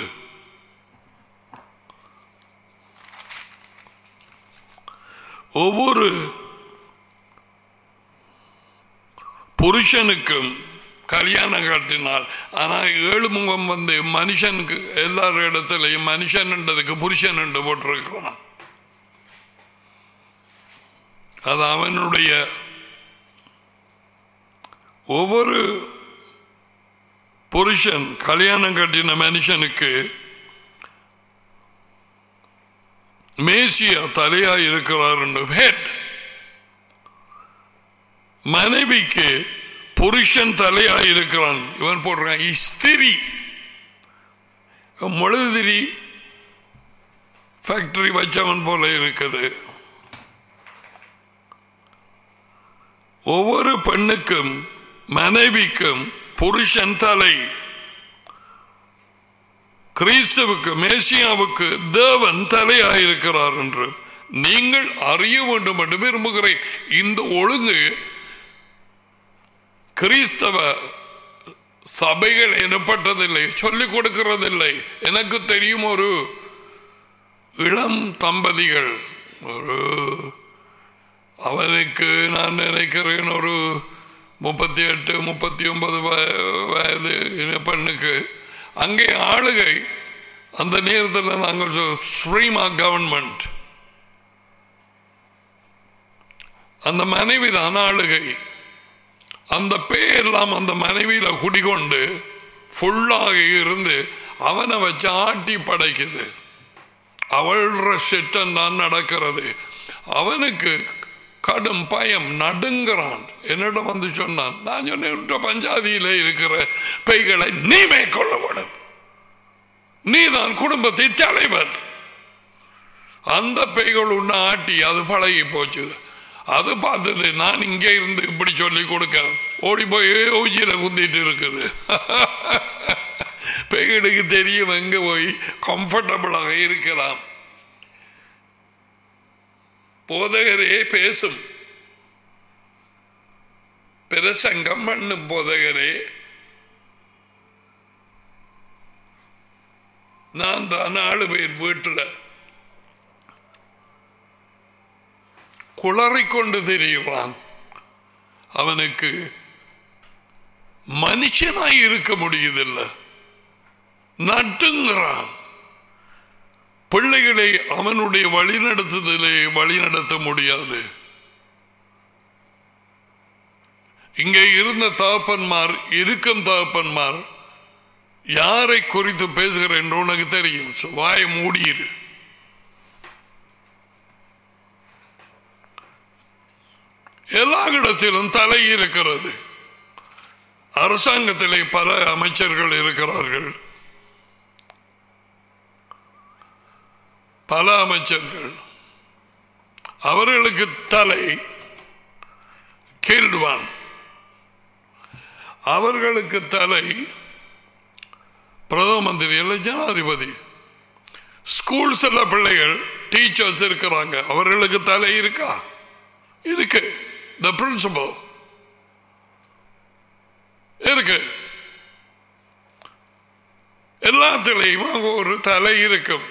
ஒவ்வொரு புருஷனுக்கும் கல்யாணம் கட்டினால் ஆனால் ஏழு முகம் வந்து மனுஷனுக்கு எல்லார் இடத்துலையும் மனுஷன்ன்றதுக்கு புருஷன் என்று போட்டிருக்கிறான் அது அவனுடைய ஒவ்வொரு புருஷன் கல்யாணம் கட்டின மனுஷனுக்கு மேசியா தலையா இருக்கிறார் ஹெட் மனைவிக்கு புருஷன் தலையா இருக்கிறான் இவன் போடுறான் இஸ்திரி முழுதிரி ஃபேக்டரி வச்சவன் போல இருக்குது ஒவ்வொரு பெண்ணுக்கும் மனைவிக்கும் புருஷன் தலை கிறிஸ்துவுக்கு மேசியாவுக்கு தேவன் தலையாயிருக்கிறார் என்று நீங்கள் அறிய வேண்டும் என்று விரும்புகிறேன் இந்த ஒழுங்கு கிறிஸ்தவ சபைகள் எனப்பட்டதில்லை சொல்லிக் கொடுக்கிறதில்லை எனக்கு தெரியும் ஒரு இளம் தம்பதிகள் ஒரு அவனுக்கு நான் நினைக்கிறேன் ஒரு முப்பத்தி எட்டு முப்பத்தி ஒன்பது வயது பெண்ணுக்கு அங்கே ஆளுகை அந்த நேரத்தில் நாங்கள் ஸ்ரீமா கவர்மெண்ட் அந்த மனைவி தான் ஆளுகை அந்த பேரெல்லாம் அந்த மனைவியில குடிகொண்டு ஃபுல்லாக இருந்து அவனை வச்சு ஆட்டி படைக்குது அவள்ற சிட்டம் தான் நடக்கிறது அவனுக்கு கடும் பயம் நடுங்கிறான் என்னிடம் வந்து சொன்னான் நான் சொன்னேன் பஞ்சாதியில இருக்கிற பெய்களை நீ மேற்கொள்ள வேண்டும் நீதான் குடும்பத்தின் தலைவர் அந்த பெய்கள் உன்னை ஆட்டி அது பழகி போச்சு அது பார்த்தது நான் இங்கே இருந்து இப்படி சொல்லி கொடுக்க ஓடி போய் ஓஜியில குந்திட்டு இருக்குது பெய்களுக்கு தெரியும் எங்க போய் கம்ஃபர்டபுளாக இருக்கலாம் போதகரே பேசும் பிரசங்கம் பண்ணும் போதகரே நான் தான் நாலு பேர் வீட்டில் குளறிக்கொண்டு தெரிகிறான் அவனுக்கு மனுஷனாய் இருக்க முடியுதில்லை நட்டுங்கிறான் பிள்ளைகளை அவனுடைய வழிநடத்துதலே வழிநடத்த முடியாது இங்கே இருந்த தகப்பன்மார் இருக்கும் தகப்பன்மார் யாரை குறித்து பேசுகிறேன் என்று உனக்கு தெரியும் So, வாயை மூடியிரு எல்லா இடத்திலும் தலை இருக்கிறது அரசாங்கத்திலே பல அமைச்சர்கள் இருக்கிறார்கள் பல அமைச்சர்கள் அவர்களுக்கு தலை கீழ்வான் அவர்களுக்கு தலை பிரதம மந்திரி இல்லை ஜனாதிபதி ஸ்கூல் சில பிள்ளைகள் டீச்சர்ஸ் இருக்கிறாங்க அவர்களுக்கு தலை இருக்கா இருக்கு த பிரின்சிபல் இருக்கு எல்லாத்திலையும் ஒரு தலை இருக்கும்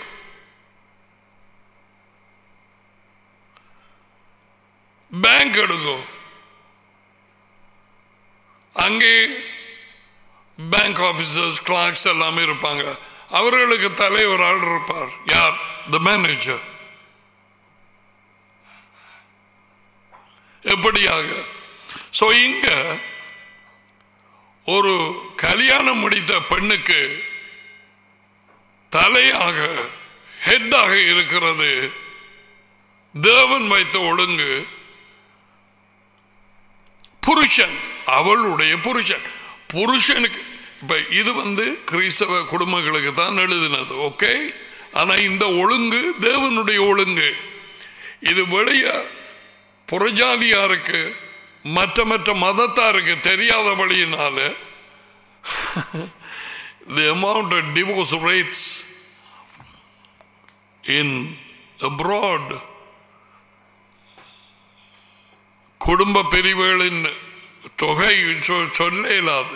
பேங்க் எடுங்கோ அங்கே பேங்க் ஆபீசர்ஸ் கிளாக்ஸ் எல்லாமே இருப்பாங்க அவர்களுக்கு தலைவர் ஆள் இருப்பார் யார் த மேனேஜர் எப்படியாக சோ இங்க ஒரு கல்யாணம் முடித்த பெண்ணுக்கு தலையாக ஹெட்டாக இருக்கிறது தேவன் வைத்த ஒழுங்கு புருஷன் அவளுடைய புருஷன் புருஷனுக்கு இப்ப இது வந்து கிறிஸ்தவ குடும்பங்களுக்கு தான் எழுதினது ஓகே ஆனா இந்த ஒழுங்கு தேவனுடைய ஒழுங்கு இது வெளிய புறஜாதியாருக்கு மற்ற மற்ற மதத்தாருக்கு தெரியாதபடியினால the amount of divorce rates in abroad குடும்ப பிரிவுகளின் தொகை சொ- சொல்ல இயலாது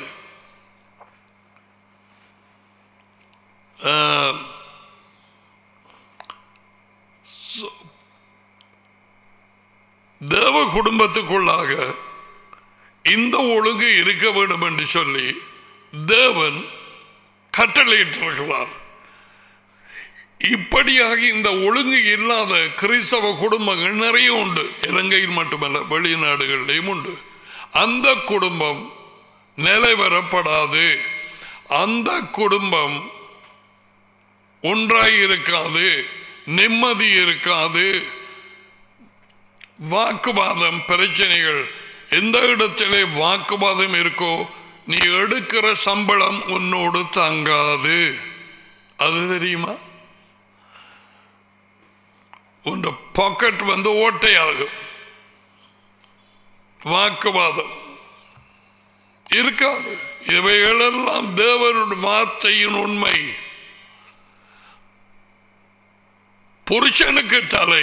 ஆஹ், so- தேவ குடும்பத்துக்குள்ளாக இந்த ஒழுங்கு இருக்க வேண்டும் என்று சொல்லி தேவன் கட்டளையிட்டிருக்கிறார் இப்படியாக இந்த ஒழுங்கு இல்லாத கிறிஸ்தவ குடும்பங்கள் நிறைய உண்டு இலங்கையில் மட்டுமல்ல வெளிநாடுகளிலும் உண்டு அந்த குடும்பம் நிலைவரப்படாது அந்த குடும்பம் ஒன்றாய் இருக்காது நிம்மதி இருக்காது வாக்குவாதம் பிரச்சனைகள் எந்த இடத்திலே வாக்குவாதம் இருக்கோ நீ எடுக்கிற சம்பளம் உன்னோடு தங்காது அது தெரியுமா உன் பாக்கெட் வந்து ஓட்டையாகும் வாக்குவாதம் இருக்காது இவைகளெல்லாம் தேவனுடைய வார்த்தையின் உண்மை புருஷனுக்கு தலை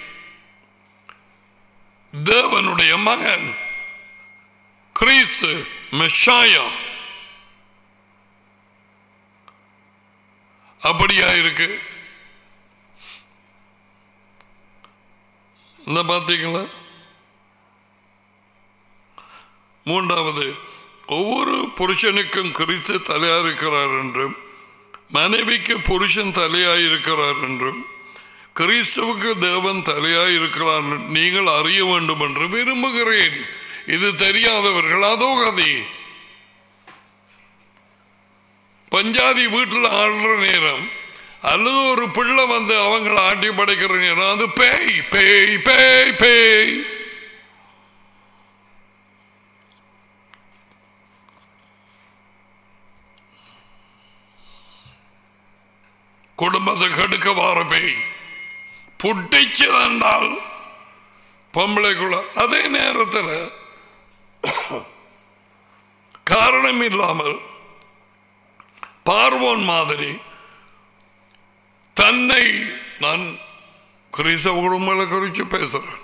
தேவனுடைய மகன் கிறிஸ்து மெஷாயா அப்படியா இருக்கு இந்த பார்த்தீங்களா மூன்றாவது ஒவ்வொரு புருஷனுக்கும் கிறிஸ்து தலையா இருக்கிறார் என்றும் மனைவிக்கு புருஷன் தலையா இருக்கிறார் என்றும் கிறிஸ்துவுக்கு தேவன் தலையா இருக்கிறார் என்று நீங்கள் அறிய வேண்டும் என்று விரும்புகிறேன் இது தெரியாதவர்கள் அதோ கதை பஞ்சாதி வீட்டில் ஆடுற நேரம் அல்லது ஒரு பிள்ளை வந்து அவங்கள ஆட்டி படைக்கிற நேரம் அது பேய் பேய் பேய் பேய் குடும்பத்தை கெடுக்க வார பேய் புட்டிச்சு தந்தால் பொம்பளைக்குள்ள அதே நேரத்தில் காரணம் இல்லாமல் பார்வோன் மாதிரி தன்னை நான் கிறிஸ்தவ குடும்பங்களை குறித்து பேசுறேன்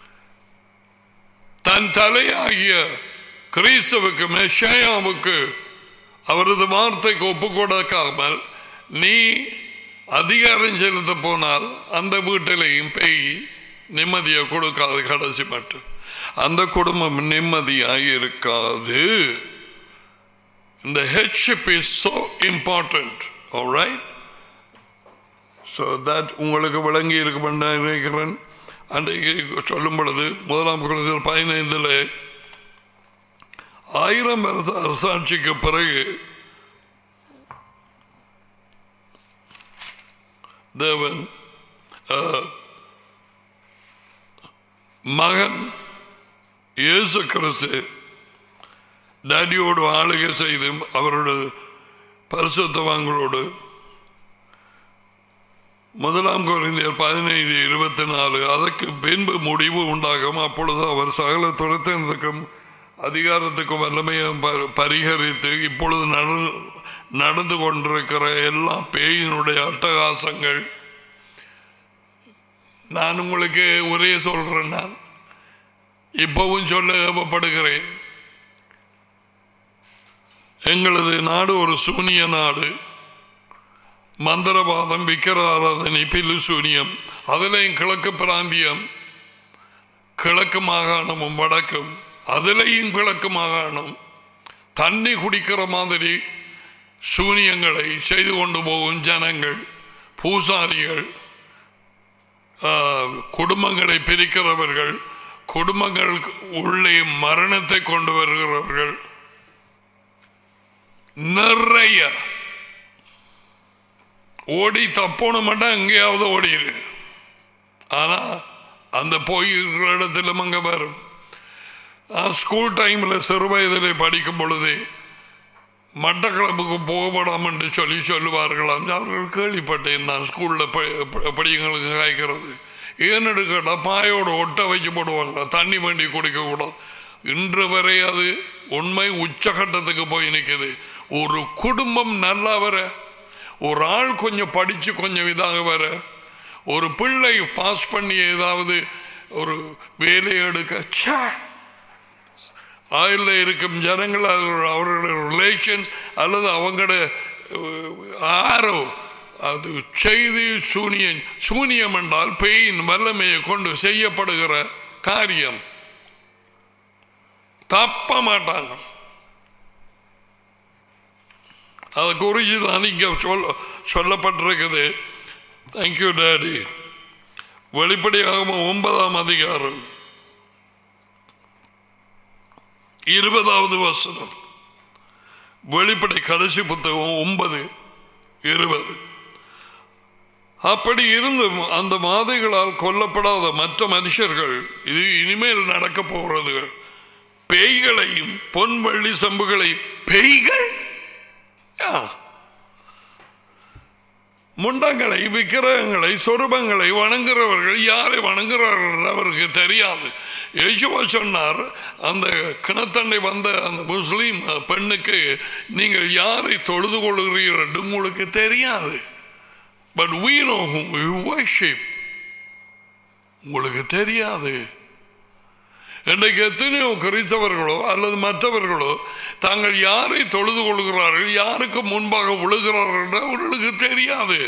தன் தலையாகிய கிறிஸ்தவுக்கு மெஷாயாவுக்கு அவரது வார்த்தைக்கு ஒப்பு கொடுக்காமல் நீ அதிகாரம் செலுத்த போனால் அந்த வீட்டிலையும் பேய் நிம்மதியை கொடுக்காது கடைசி மட்டும் அந்த குடும்பம் நிம்மதியாக இருக்காது இந்த headship is so important alright so that உங்களுக்கு விளங்கி இருக்கும் நினைக்கிறேன் அன்றைக்கு சொல்லும் பொழுது முதலாம் குழந்தை பதினைந்தில் ஆயிரம் வருஷ அரசாட்சிக்கு பிறகு தேவன் அஹ், மகன் இயேசு கிறிஸ்து டேடியோடு ஆளுகை செய்து அவரோட பரிசுத்தவாங்களோடு முதலாம் குறைந்தர் பதினைந்து இருபத்தி நாலு அதற்கு பின்பு முடிவு உண்டாகும் அப்பொழுது அவர் சகல துரத்தினத்துக்கும் அதிகாரத்துக்கும் வல்லமையும் ப- பரிகரித்து இப்பொழுது நட- நடந்து கொண்டிருக்கிற எல்லா பேயினுடைய அட்டகாசங்கள் நான் உங்களுக்கு ஒரே சொல்றேன் நான் இப்பவும் சொல்ல ஏவப்படுகிறேன் எங்களது நாடு ஒரு சூனிய நாடு மந்திரவாதம் விக்கிர ஆராதனை பில்லு சூனியம் அதிலையும் கிழக்கு பிராந்தியம் கிழக்கு மாகாணமும் வடக்கும் அதிலையும் கிழக்கு மாகாணம் தண்ணி குடிக்கிற மாதிரி சூனியங்களை செய்து கொண்டு போகும் ஜனங்கள் பூசாரிகள் ஆ, குடும்பங்களை பிரிக்கிறவர்கள் குடும்பங்கள் உள்ளே மரணத்தை கொண்டு வருகிறவர்கள் நிறைய ஓடி தப்போணுமெண்டா எங்கேயாவது ஓடிடு ஆனா அந்த போயிருக்கிற இடத்துல அங்க வரும் நான் ஸ்கூல் டைம்ல சிறு வயதிலே படிக்கும் பொழுது மட்டக்களப்புக்கு போகப்படாம் என்று சொல்லி சொல்லுவார்களாம் அவர்கள் கேள்விப்பட்டேன் நான் ஸ்கூல்ல ப- ப- படிங்களுக்கு காய்க்கிறது ஏன்னு கேட்டா பாயோட ஒட்ட வச்சு போடுவாங்க தண்ணி வண்டி குடிக்க கூடாது இன்று வரை அது உண்மை உச்சகட்டத்துக்கு போய் நிற்குது ஒரு குடும்பம் நல்லா வர ஒரு ஆள் கொஞ்சம் படிச்சு கொஞ்சம் இதாக வர ஒரு பிள்ளை பாஸ் பண்ணி ஏதாவது ஒரு வேலையை எடுக்க ச்சே ஆயில் இருக்கும் ஜனங்கள் அது- அவர்களுடைய ரிலேஷன்ஸ் அல்லது அவங்களோட ஆரோ அது செய்தி சூனியம் சூனியம் என்றால் பெயின் வல்லமையை கொண்டு செய்யப்படுகிற காரியம் தப்ப மாட்டாங்க அதை குறித்து தான் இங்க சொல்ல சொல்லப்பட்டிருக்குது தேங்க்யூ டேடி வெளிப்படையாக ஒன்பதாம் அதிகாரம் இருபதாவது வசனம் வெளிப்படை கடைசி புத்தகம் ஒன்பது இருபது அப்படி இருந்தும் அந்த மாதைகளால் கொல்லப்படாத மற்ற மனுஷர்கள் இது இனிமேல் நடக்க போகிறது பேய்களையும் பொன் வெள்ளி சம்புகளை பேய்கள் யா. முண்டங்களை விக்கிரகங்களை சொருபங்களை வணங்குறவர்கள் யாரை வணங்குறார்கள் என்று அவருக்கு தெரியாது யேசுவா சொன்னார் அந்த கிணத்தண்டை வந்த அந்த முஸ்லீம் பெண்ணுக்கு நீங்கள் யாரை தொழுது கொள்கிறீர்கள் என்று உங்களுக்கு தெரியாது but we know whom we worship உங்களுக்கு தெரியாது இன்றைக்கு எத்தனையோ கிறிஸ்தவர்களோ அல்லது மற்றவர்களோ தாங்கள் யாரை தொழுது கொள்கிறார்கள் யாருக்கு முன்பாக விழுகிறார்கள் என்று அவர்களுக்கு தெரியாது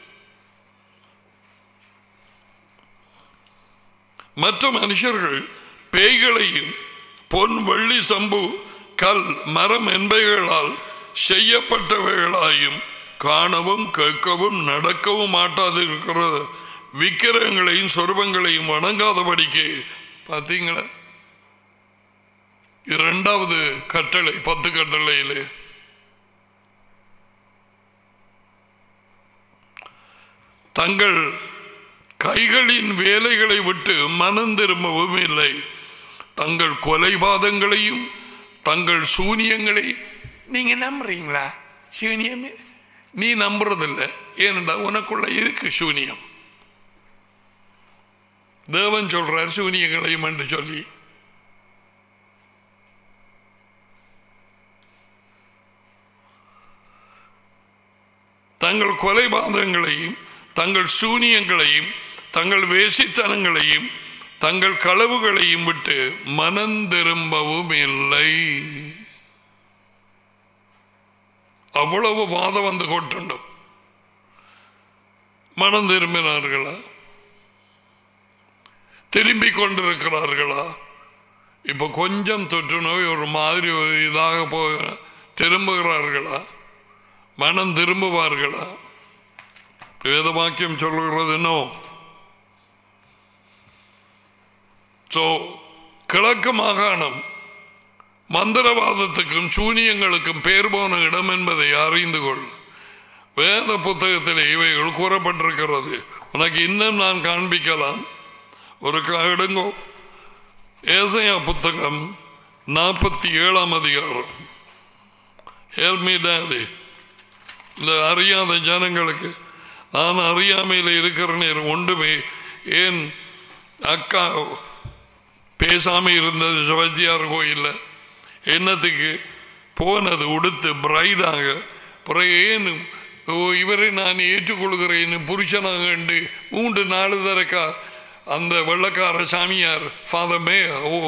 மற்ற மனுஷர்கள் பேய்களையும் பொன் வெள்ளி சம்பு கல் மரம் என்பவைகளால் செய்யப்பட்டவைகளாயும் காணவும் கேட்கவும் நடக்கவும் மாட்டாதிருக்கிற விக்கிரகங்களையும் சொருபங்களையும் வணங்காதபடிக்கு பார்த்தீங்களா இரண்டாவது கட்டளை பத்து கட்டளையிலே தங்கள் கைகளின் வேலைகளை விட்டு மனம் திரும்பவும் இல்லை தங்கள் கொலைபாதங்களையும் தங்கள் சூனியங்களை நீங்க நம்புறீங்களா சூனியம் நீ நம்புறதில்லை ஏனென்றா உனக்குள்ள இருக்கு சூனியம் தேவன் சொல்றார் சூனியங்களையும் என்று சொல்லி தங்கள் கொலைபாதங்களையும் தங்கள் சூனியங்களையும் தங்கள் வேசித்தனங்களையும் தங்கள் களவுகளையும் விட்டு மனம் திரும்பவும் இல்லை அவ்வளவு வாதம் வந்து கொட்டுண்டும் மனம் திரும்பினார்களா திரும்பிக் கொண்டிருக்கிறார்களா இப்ப கொஞ்சம் தொற்று நோய் ஒரு மாதிரி ஒரு இதாக போ திரும்புகிறார்களா மனம் திரும்புவார்களா வேத வாக்கியம் சொல்லுகிறது நோ சோ கிழக்கு மாகாணம் மந்திரவாதத்துக்கும் சூனியங்களுக்கும் பேர் போன இடம் என்பதை அறிந்து கொள் வேத புத்தகத்தில் இவைகள் கூறப்பட்டிருக்கிறது உனக்கு இன்னும் நான் காண்பிக்கலாம் ஒரு எடுங்கோ ஏசையா புத்தகம் நாற்பத்தி ஏழாம் அதிகாரம் ஹெல்மி டேடி இந்த அறியாத ஜனங்களுக்கு நான் அறியாமையில் இருக்கிற நேரம் ஒன்றுமே ஏன் அக்கா பேசாம இருந்தது சிவஜியார் கோயிலில் என்னத்துக்கு போனது உடுத்து பிரைடாக பிறகு ஏன் ஓ இவரை நான் ஏற்றுக்கொள்கிறேன் புருஷனாக கண்டு மூன்று நாலு தரக்கா அந்த வெள்ளக்கார சாமியார் father may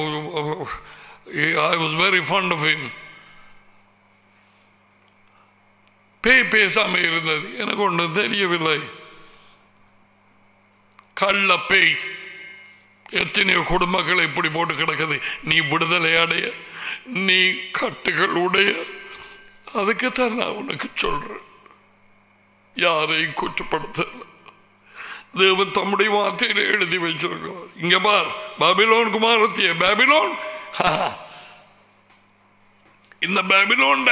I was very fond of him பேய் பேசாம இருந்தது எனக்கு ஒன்றும் தெரியவில்லை கள்ள பேய் எத்தனையோ குடும்பங்கள் இப்படி போட்டு கிடக்குது நீ விடுதலை அடைய நீ கட்டுகள் உடைய அதுக்குத்தான் நான் உனக்கு சொல்றேன் யாரையும் குற்றப்படுத்தல தேவன் தம்முடைய வார்த்தையில எழுதி வச்சிருக்கிறார் இங்க பார் பாபிலோன் குமாரத்திய பாபிலோன் இந்த பாபிலோண்ட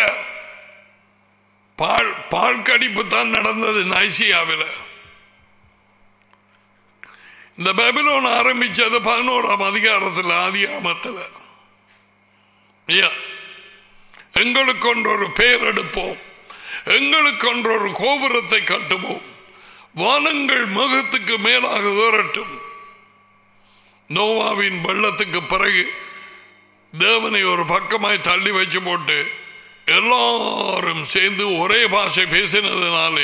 பால் பால் கடிப்பு தான் நடந்தது நைசியாவில் இந்த பாபிலோன் ஆரம்பிச்சது பதினோராம் அதிகாரத்தில் ஆதி ஆமத்தில் எங்களுக்கு ஒன்றொரு பேர் எடுப்போம் எங்களுக்கு ஒன்றொரு கோபுரத்தை கட்டுவோம் வானங்கள் முகத்துக்கு மேலாக உயரட்டும் நோவாவின் வெள்ளத்துக்கு பிறகு தேவனை ஒரு பக்கமாய் தள்ளி வச்சு போட்டு எல்லாரும் சேர்ந்து ஒரே பாஷை பேசினதுனாலே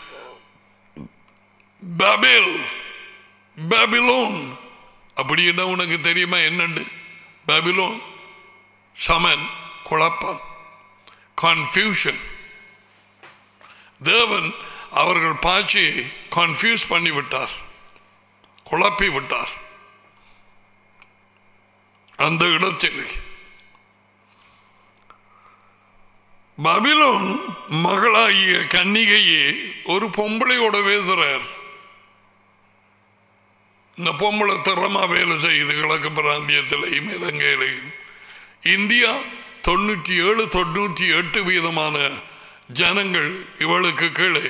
பபில் பாபிலோன் அப்படின்னா உனக்கு தெரியுமா என்னண்டு பாபிலோன் சமன் குழப்பம் கன்ஃபியூஷன் தேவன் அவர்கள் பாய்ச்சியை கன்ஃபியூஸ் பண்ணி விட்டார் குழப்பி விட்டார் அந்த இடத்தில் பபிலோன் மகளாகிய கன்னிகையே ஒரு பொம்பளையோட பேசுறார் இந்த பொம்பளை திறமா வேலை செய்யுது கிழக்கு பிராந்தியத்திலையும் இலங்கையிலையும் இந்தியா தொண்ணூற்றி ஏழு தொண்ணூற்றி எட்டு வீதமான ஜனங்கள் இவளுக்கு கீழே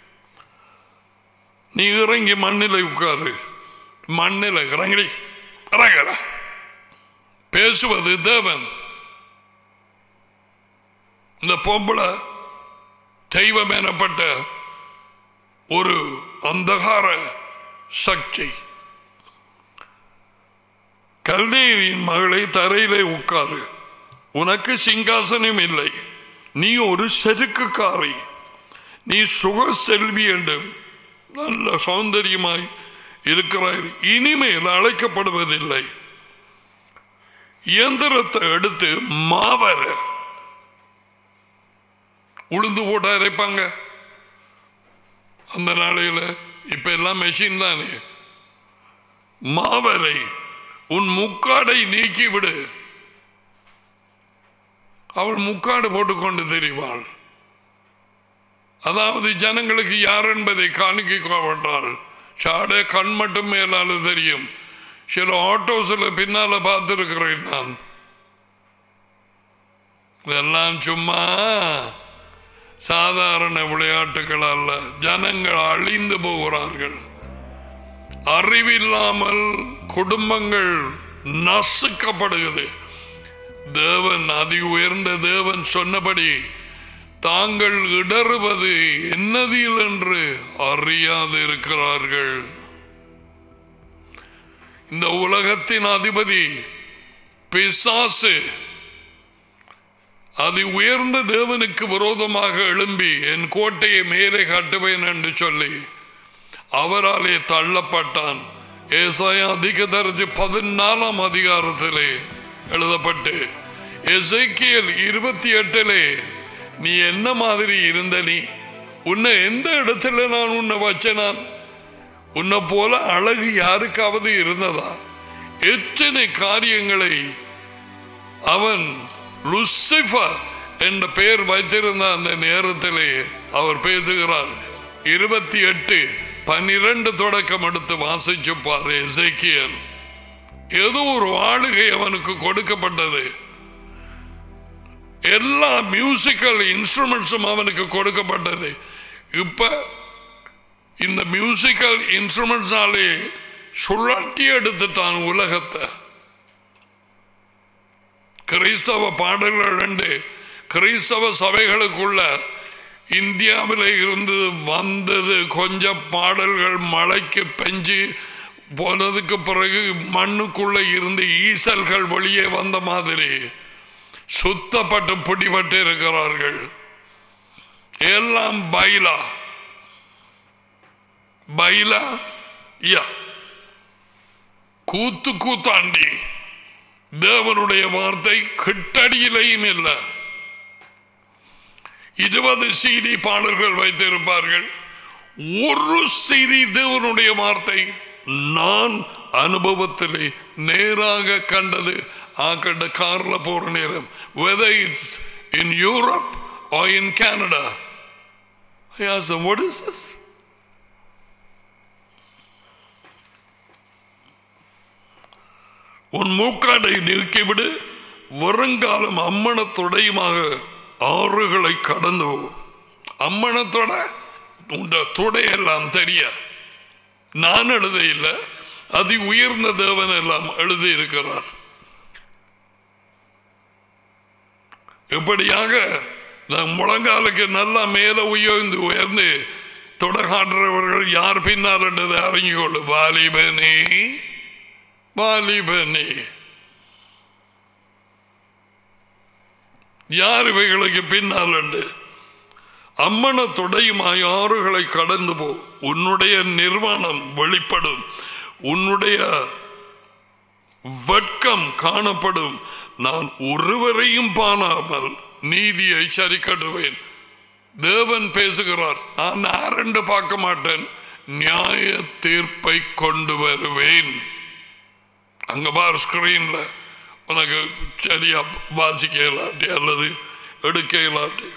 நீ இறங்கி மண்ணில் உட்காரு மண்ணில் இறங்கி இறங்கல பேசுவது தேவன் இந்த பொம்பளை தெய்வம் எனப்பட்ட ஒரு அந்தகார சக்தி கல்தேவியின் மகளை தரையிலே உட்காரு உனக்கு சிங்காசனம் இல்லை நீ ஒரு செருக்குக்காரி நீ சுக செல்வி என்றும் நல்ல சௌந்தரியமாய் இருக்கிறாய் இனிமேல் அழைக்கப்படுவதில்லை இயந்திரத்தை எடுத்து மாவர உளுந்து போட்டு அரைப்பாங்க அந்த நாளையில இப்ப எல்லாம் மெஷின் தானே மாவரை உன் முக்காடை நீக்கிவிடு அவள் முக்காடு போட்டுக்கொண்டு தெரிவாள் அதாவது ஜனங்களுக்கு யார் என்பதை காணிக்கப்பட்டாள் சாட கண் மட்டும் மேலால தெரியும் சில ஆட்டோஸில் பின்னால பார்த்திருக்கிறேன் நான் இதெல்லாம் சும்மா சாதாரண விளையாட்டுகள் அல்ல ஜனங்கள் அழிந்து போகிறார்கள் அறிவில்லாமல் குடும்பங்கள் நசுக்கப்படுகிறது தேவன் அதி உயர்ந்த தேவன் சொன்னபடி தாங்கள் இடறுவது என்னதில் என்று அறியாது இருக்கிறார்கள் இந்த உலகத்தின் அதிபதி பிசாசு அது உயர்ந்த தேவனுக்கு விரோதமாக எழும்பி என் கோட்டையை மேலே கட்டுவேன் என்று சொல்லி அவராலே தள்ளப்பட்டான் ஏசாய அதிக தரஞ்சு பதினாலாம் அதிகாரத்திலே எழுதப்பட்டு எசைக்கியல் இருபத்தி எட்டிலே நீ என்ன மாதிரி இருந்த நீ உன்னை எந்த இடத்துல நான் உன்னை வச்ச நான் உன்னை போல அழகு யாருக்காவது இருந்ததா எத்தனை காரியங்களை அவன் லுசிஃபர் என்ற பெயர் வைத்திருந்த அந்த நேரத்திலே அவர் பேசுகிறார் இருபத்தி எட்டு பன்னிரண்டு தொடக்கம் எடுத்து வாசிச்சு பாரு எசேக்கியல் ஏதோ ஒரு ஆளுகை அவனுக்கு கொடுக்கப்பட்டது எல்லா மியூசிக்கல் இன்ஸ்ட்ருமெண்ட்ஸும் அவனுக்கு கொடுக்கப்பட்டது இப்ப இந்த மியூசிக்கல் இன்ஸ்ட்ருமெண்ட்ஸாலே சுழட்டி எடுத்துட்டான் உலகத்தை கிறிஸ்தவ பாடல்கள் ரெண்டு கிறிஸ்தவ சபைகளுக்குள்ள இந்தியாவில் இருந்து வந்தது கொஞ்சம் பாடல்கள் மழைக்கு பெஞ்சு போனதுக்கு பிறகு மண்ணுக்குள்ள இருந்து ஈசல்கள் வெளியே வந்த மாதிரி சுத்தப்பட்டு பிடிபட்டு இருக்கிறார்கள் எல்லாம் பைலா பைலா யா கூத்து கூத்தாண்டி தேவனுடைய வார்த்தை கிட்டடியிலையும் இல்லை இருபது சீடி பாடல்கள் வைத்திருப்பார்கள் ஒரு செய்தி தேவனுடைய வார்த்தை நான் அனுபவத்திலே நேராக கண்டது ஆ கண்ட கார்ல போற நேரம் whether it's in Europe or in Canada I asked them what is this உன் மூக்காடை நீக்கிவிடு வருங்காலம் அம்மணத்துடையுமாக ஆறுகளை கடந்து போ. அம்மணத்தோட உண்ட துடையெல்லாம் தெரிய நான் எழுத இல்லை அதி உயர்ந்த தேவன் எல்லாம் எழுதி இருக்கிறார் இப்படியாக நான் முழங்காலுக்கு நல்லா மேல உயர்ந்து உயர்ந்து தொடகாட்டுறவர்கள் யார் பின்னால் என்றதை அறிஞ்சிக்கொள்ளு வாலிபனே வாலிபனே யார் இவைகளுக்கு பின்னால் உண்டு அம்மன துடையுமாய் ஆறுகளை கடந்து போ உன்னுடைய நிர்வாணம் வெளிப்படும் உன்னுடைய வெட்கம் காணப்படும் நான் ஒருவரையும் பாணாமல் நீதியை சரி கட்டுவேன் தேவன் பேசுகிறார் நான் யாரென்று பார்க்க மாட்டேன் நியாய தீர்ப்பை கொண்டு வருவேன் அங்க பார் ஸ்கிரீன்ல உனக்கு சரியா வாசிக்க இயலாட்டி அல்லது எடுக்க இயலாட்டி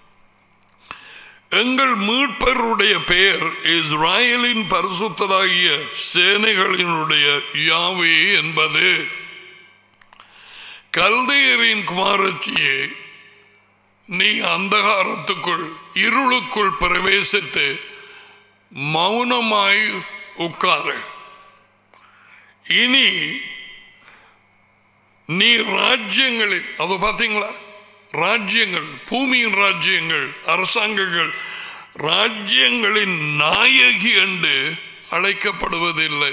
எங்கள் மீட்பருடைய பெயர் இஸ்ராயலின் பரிசுத்தராகிய சேனைகளினுடைய யாவே என்பது கல்தையரின் குமாரத்தியே நீ அந்தகாரத்துக்குள் இருளுக்குள் பிரவேசித்து மௌனமாய் உட்காரு இனி நீ ராஜ்யங்களில் அது பார்த்தீங்களா ராஜ்யங்கள் பூமியின் ராஜ்யங்கள் அரசாங்கங்கள் ராஜ்யங்களின் நாயகி என்று அழைக்கப்படுவதில்லை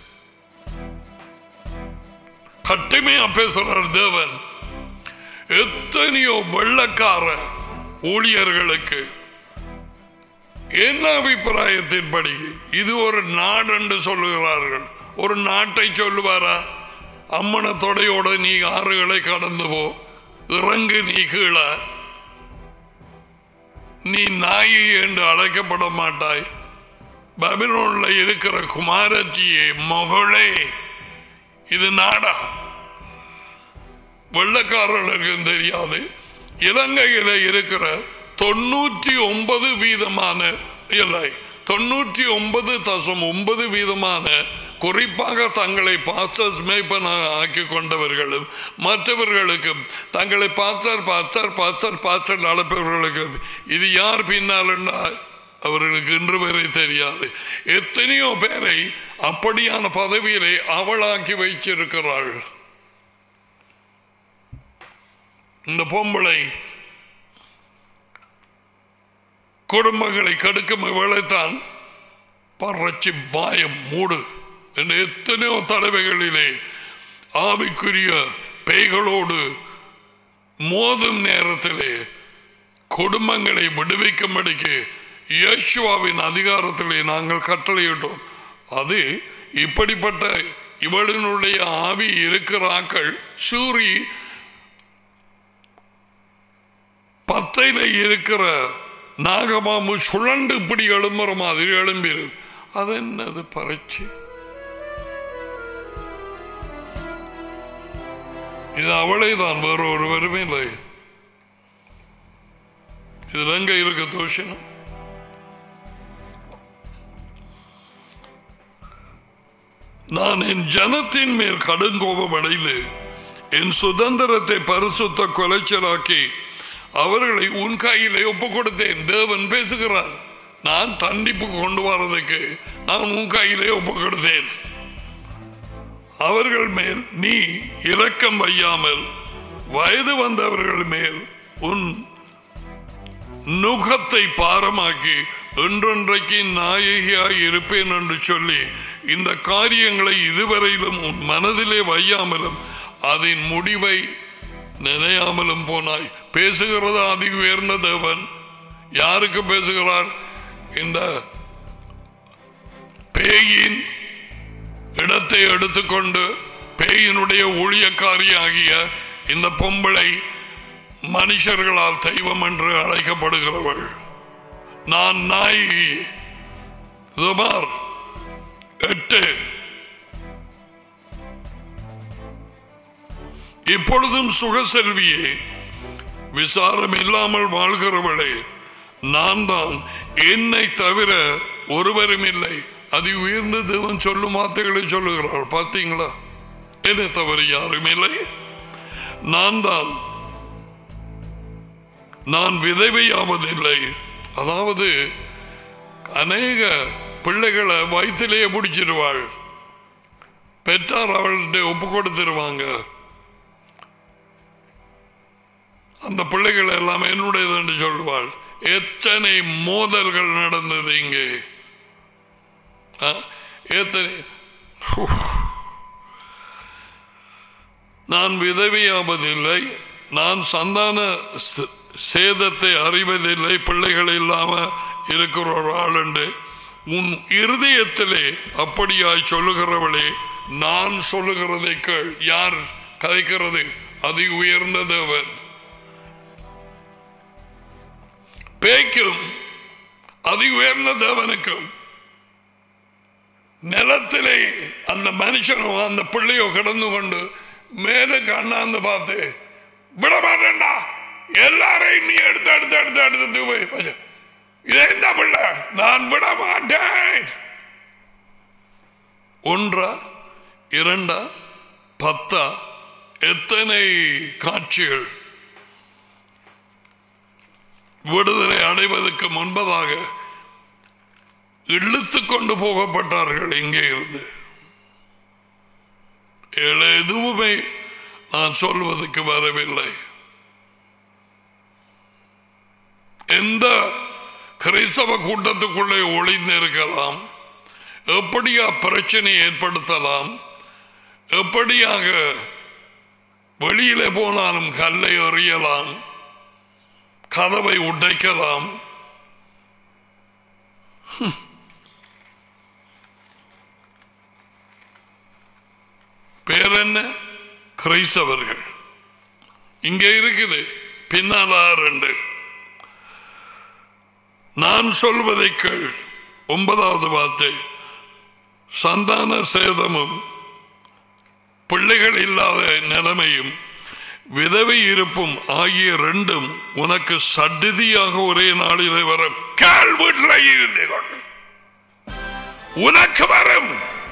கட்டுமையா பேசுறார் தேவன் எத்தனையோ வெள்ளக்கார ஊழியர்களுக்கு என்ன அபிப்பிராயத்தின்படி இது ஒரு நாடு என்று சொல்லுகிறார்கள் ஒரு நாட்டை சொல்லுவாரா அம்மன தொடையோட நீ ஆறுகளை கடந்து போ இறங்கு நீ கீழே நீ நாயி என்று அழைக்கப்பட மாட்டாய் பபிலோன்ல இருக்கிற குமாரத்தியே மகளே இது நாடா வெள்ளக்காரர்களுக்கும் தெரியாது இலங்கையில இருக்கிற தொண்ணூற்றி ஒன்பது வீதமான இல்லை தொண்ணூற்றி ஒன்பது தசம் ஒன்பது வீதமான குறிப்பாக தங்களை பாஸ்டர்ஸ் மேய்ப்பனாக ஆக்கி கொண்டவர்களும் மற்றவர்களுக்கும் தங்களை பாஸ்டர் பாஸ்டர் பாஸ்டர் பாஸ்டர் அழைப்பவர்களுக்கும் இது யார் பின்னால் அவர்களுக்கு இன்று வரை தெரியாது எத்தனையோ பேரை அப்படியான பதவியிலே அவளாக்கி வைச்சிருக்கிறாள் இந்த பொம்பளை குடும்பங்களை கடுக்கும் இவளைத்தான் பறச்சி வாயம் மூடு என்று எத்தனையோ தடவைகளிலே ஆவிக்குரிய பேய்களோடு மோதும் நேரத்திலே குடும்பங்களை விடுவிக்கும்படிக்கு இயேசுவாவின் அதிகாரத்திலே நாங்கள் கட்டளையிட்டோம் அது இப்படிப்பட்ட இவளினுடைய ஆவி இருக்கிறாக்கள் சூரி பத்தையில இருக்கிற நாகமாமு சுழண்டு இப்படி எழும்புற மாதிரி எழும்பிரு அது என்னது பறிச்சு இது அவளே தான் வேற ஒருவருமே இல்லை இதுல எங்க இருக்கு தோஷனம் நான் என் ஜனத்தின் மேல் கடுங்கோபம் அடைந்து என் சுதந்திரத்தை பரிசுத்த கொலைச்சலாக்கி அவர்களை உன் கையிலே ஒப்பு கொடுத்தேன் தேவன் பேசுகிறார் நான் தண்டிப்பு கொண்டு வரதுக்கு நான் உன் கையிலே ஒப்பு கொடுத்தேன் அவர்கள் மேல் நீ இரக்கம் வையாமல் வயது வந்தவர்கள் மேல் உன் நுகத்தை பாரமாக்கி என்றென்றைக்கு நாயகியாய் இருப்பேன் என்று சொல்லி இந்த காரியங்களை இதுவரையிலும் உன் மனதிலே வையாமலும் அதன் முடிவை நினையாமலும் போனாய் பேசுகிறது அதி உயர்ந்த தேவன் யாருக்கு பேசுகிறார் இந்த பேயின் இடத்தை எடுத்துக்கொண்டு பேயினுடைய ஊழியக்காரியாகிய இந்த பொம்பளை மனுஷர்களால் தெய்வம் என்று அழைக்கப்படுகிறவள் நான் நாய் சுமார் எட்டு இப்பொழுதும் சுகசெல்வியே விசாரம் இல்லாமல் வாழ்கிறவளே நான் தான் என்னை தவிர ஒருவரும் இல்லை அது உயர்ந்த தேவன் சொல்லும் வார்த்தைகளை சொல்லுகிறாள் பார்த்தீங்களா என்னை தவிர யாரும் இல்லை நான் தான் நான் விதவையாவதில்லை அதாவது அநேக பிள்ளைகளை வயிற்றிலேயே பிடிச்சிருவாள் பெற்றார் அவள்கிட்ட ஒப்பு கொடுத்துருவாங்க அந்த பிள்ளைகள் எல்லாம் என்னுடையது என்று சொல்லுவாள் எத்தனை மோதல்கள் நடந்தது இங்கே ஆ? எத்தனை ஹூ. நான் விதவியாவதில்லை நான் சந்தான ச- சேதத்தை அறிவதில்லை பிள்ளைகள் இல்லாம இருக்கிற ஒரு ஆள் என்று உன் இருதயத்திலே அப்படியாய் சொல்லுகிறவளே நான் சொல்லுகிறதை கேள் யார் கதைக்கிறது அதி உயர்ந்த தேவன் பேய்க்கும் அதி உயர்ந்த தேவனுக்கும் நிலத்திலே அந்த மனுஷனோ அந்த பிள்ளையோ கிடந்து கொண்டு மேலே கண்ணாந்து பார்த்து விட மாட்டேன்டா எல்லாரையும் நீ எடுத்து எடுத்து எடுத்து எடுத்துட்டு போய் வச்சு. இது என்ன பிள்ளை நான் விட மாட்டேன் ஒன்றா இரண்டா பத்தா எத்தனை காட்சிகள் விடுதலை அடைவதற்கு முன்பதாக இழுத்து கொண்டு போகப்பட்டார்கள் இங்கே இருந்து ஏழு எதுவுமே நான் சொல்வதற்கு வரவில்லை எந்த கிறிஸ்தவ கூட்டத்துக்குள்ளே ஒளிந்திருக்கலாம் எப்படியா பிரச்சனை ஏற்படுத்தலாம் எப்படியாக வெளியிலே போனாலும் கல்லை எறியலாம் கதவை உடைக்கலாம் பேர் என்ன கிரைஸ்தவர்கள் இங்கே இருக்குது பின்னாலா ரெண்டு நான் சொல்வதை கேள் ஒன்பதாவது வார்த்தை சந்தான சேதமும் பிள்ளைகள் இல்லாத நிலைமையும் விதவை இருப்பும் ஆகிய ரெண்டும் உனக்கு சடிதியாக ஒரே நாளிலே வரும் கேள் வீட்டில் இருந்து கொண்டு உனக்கு வரும்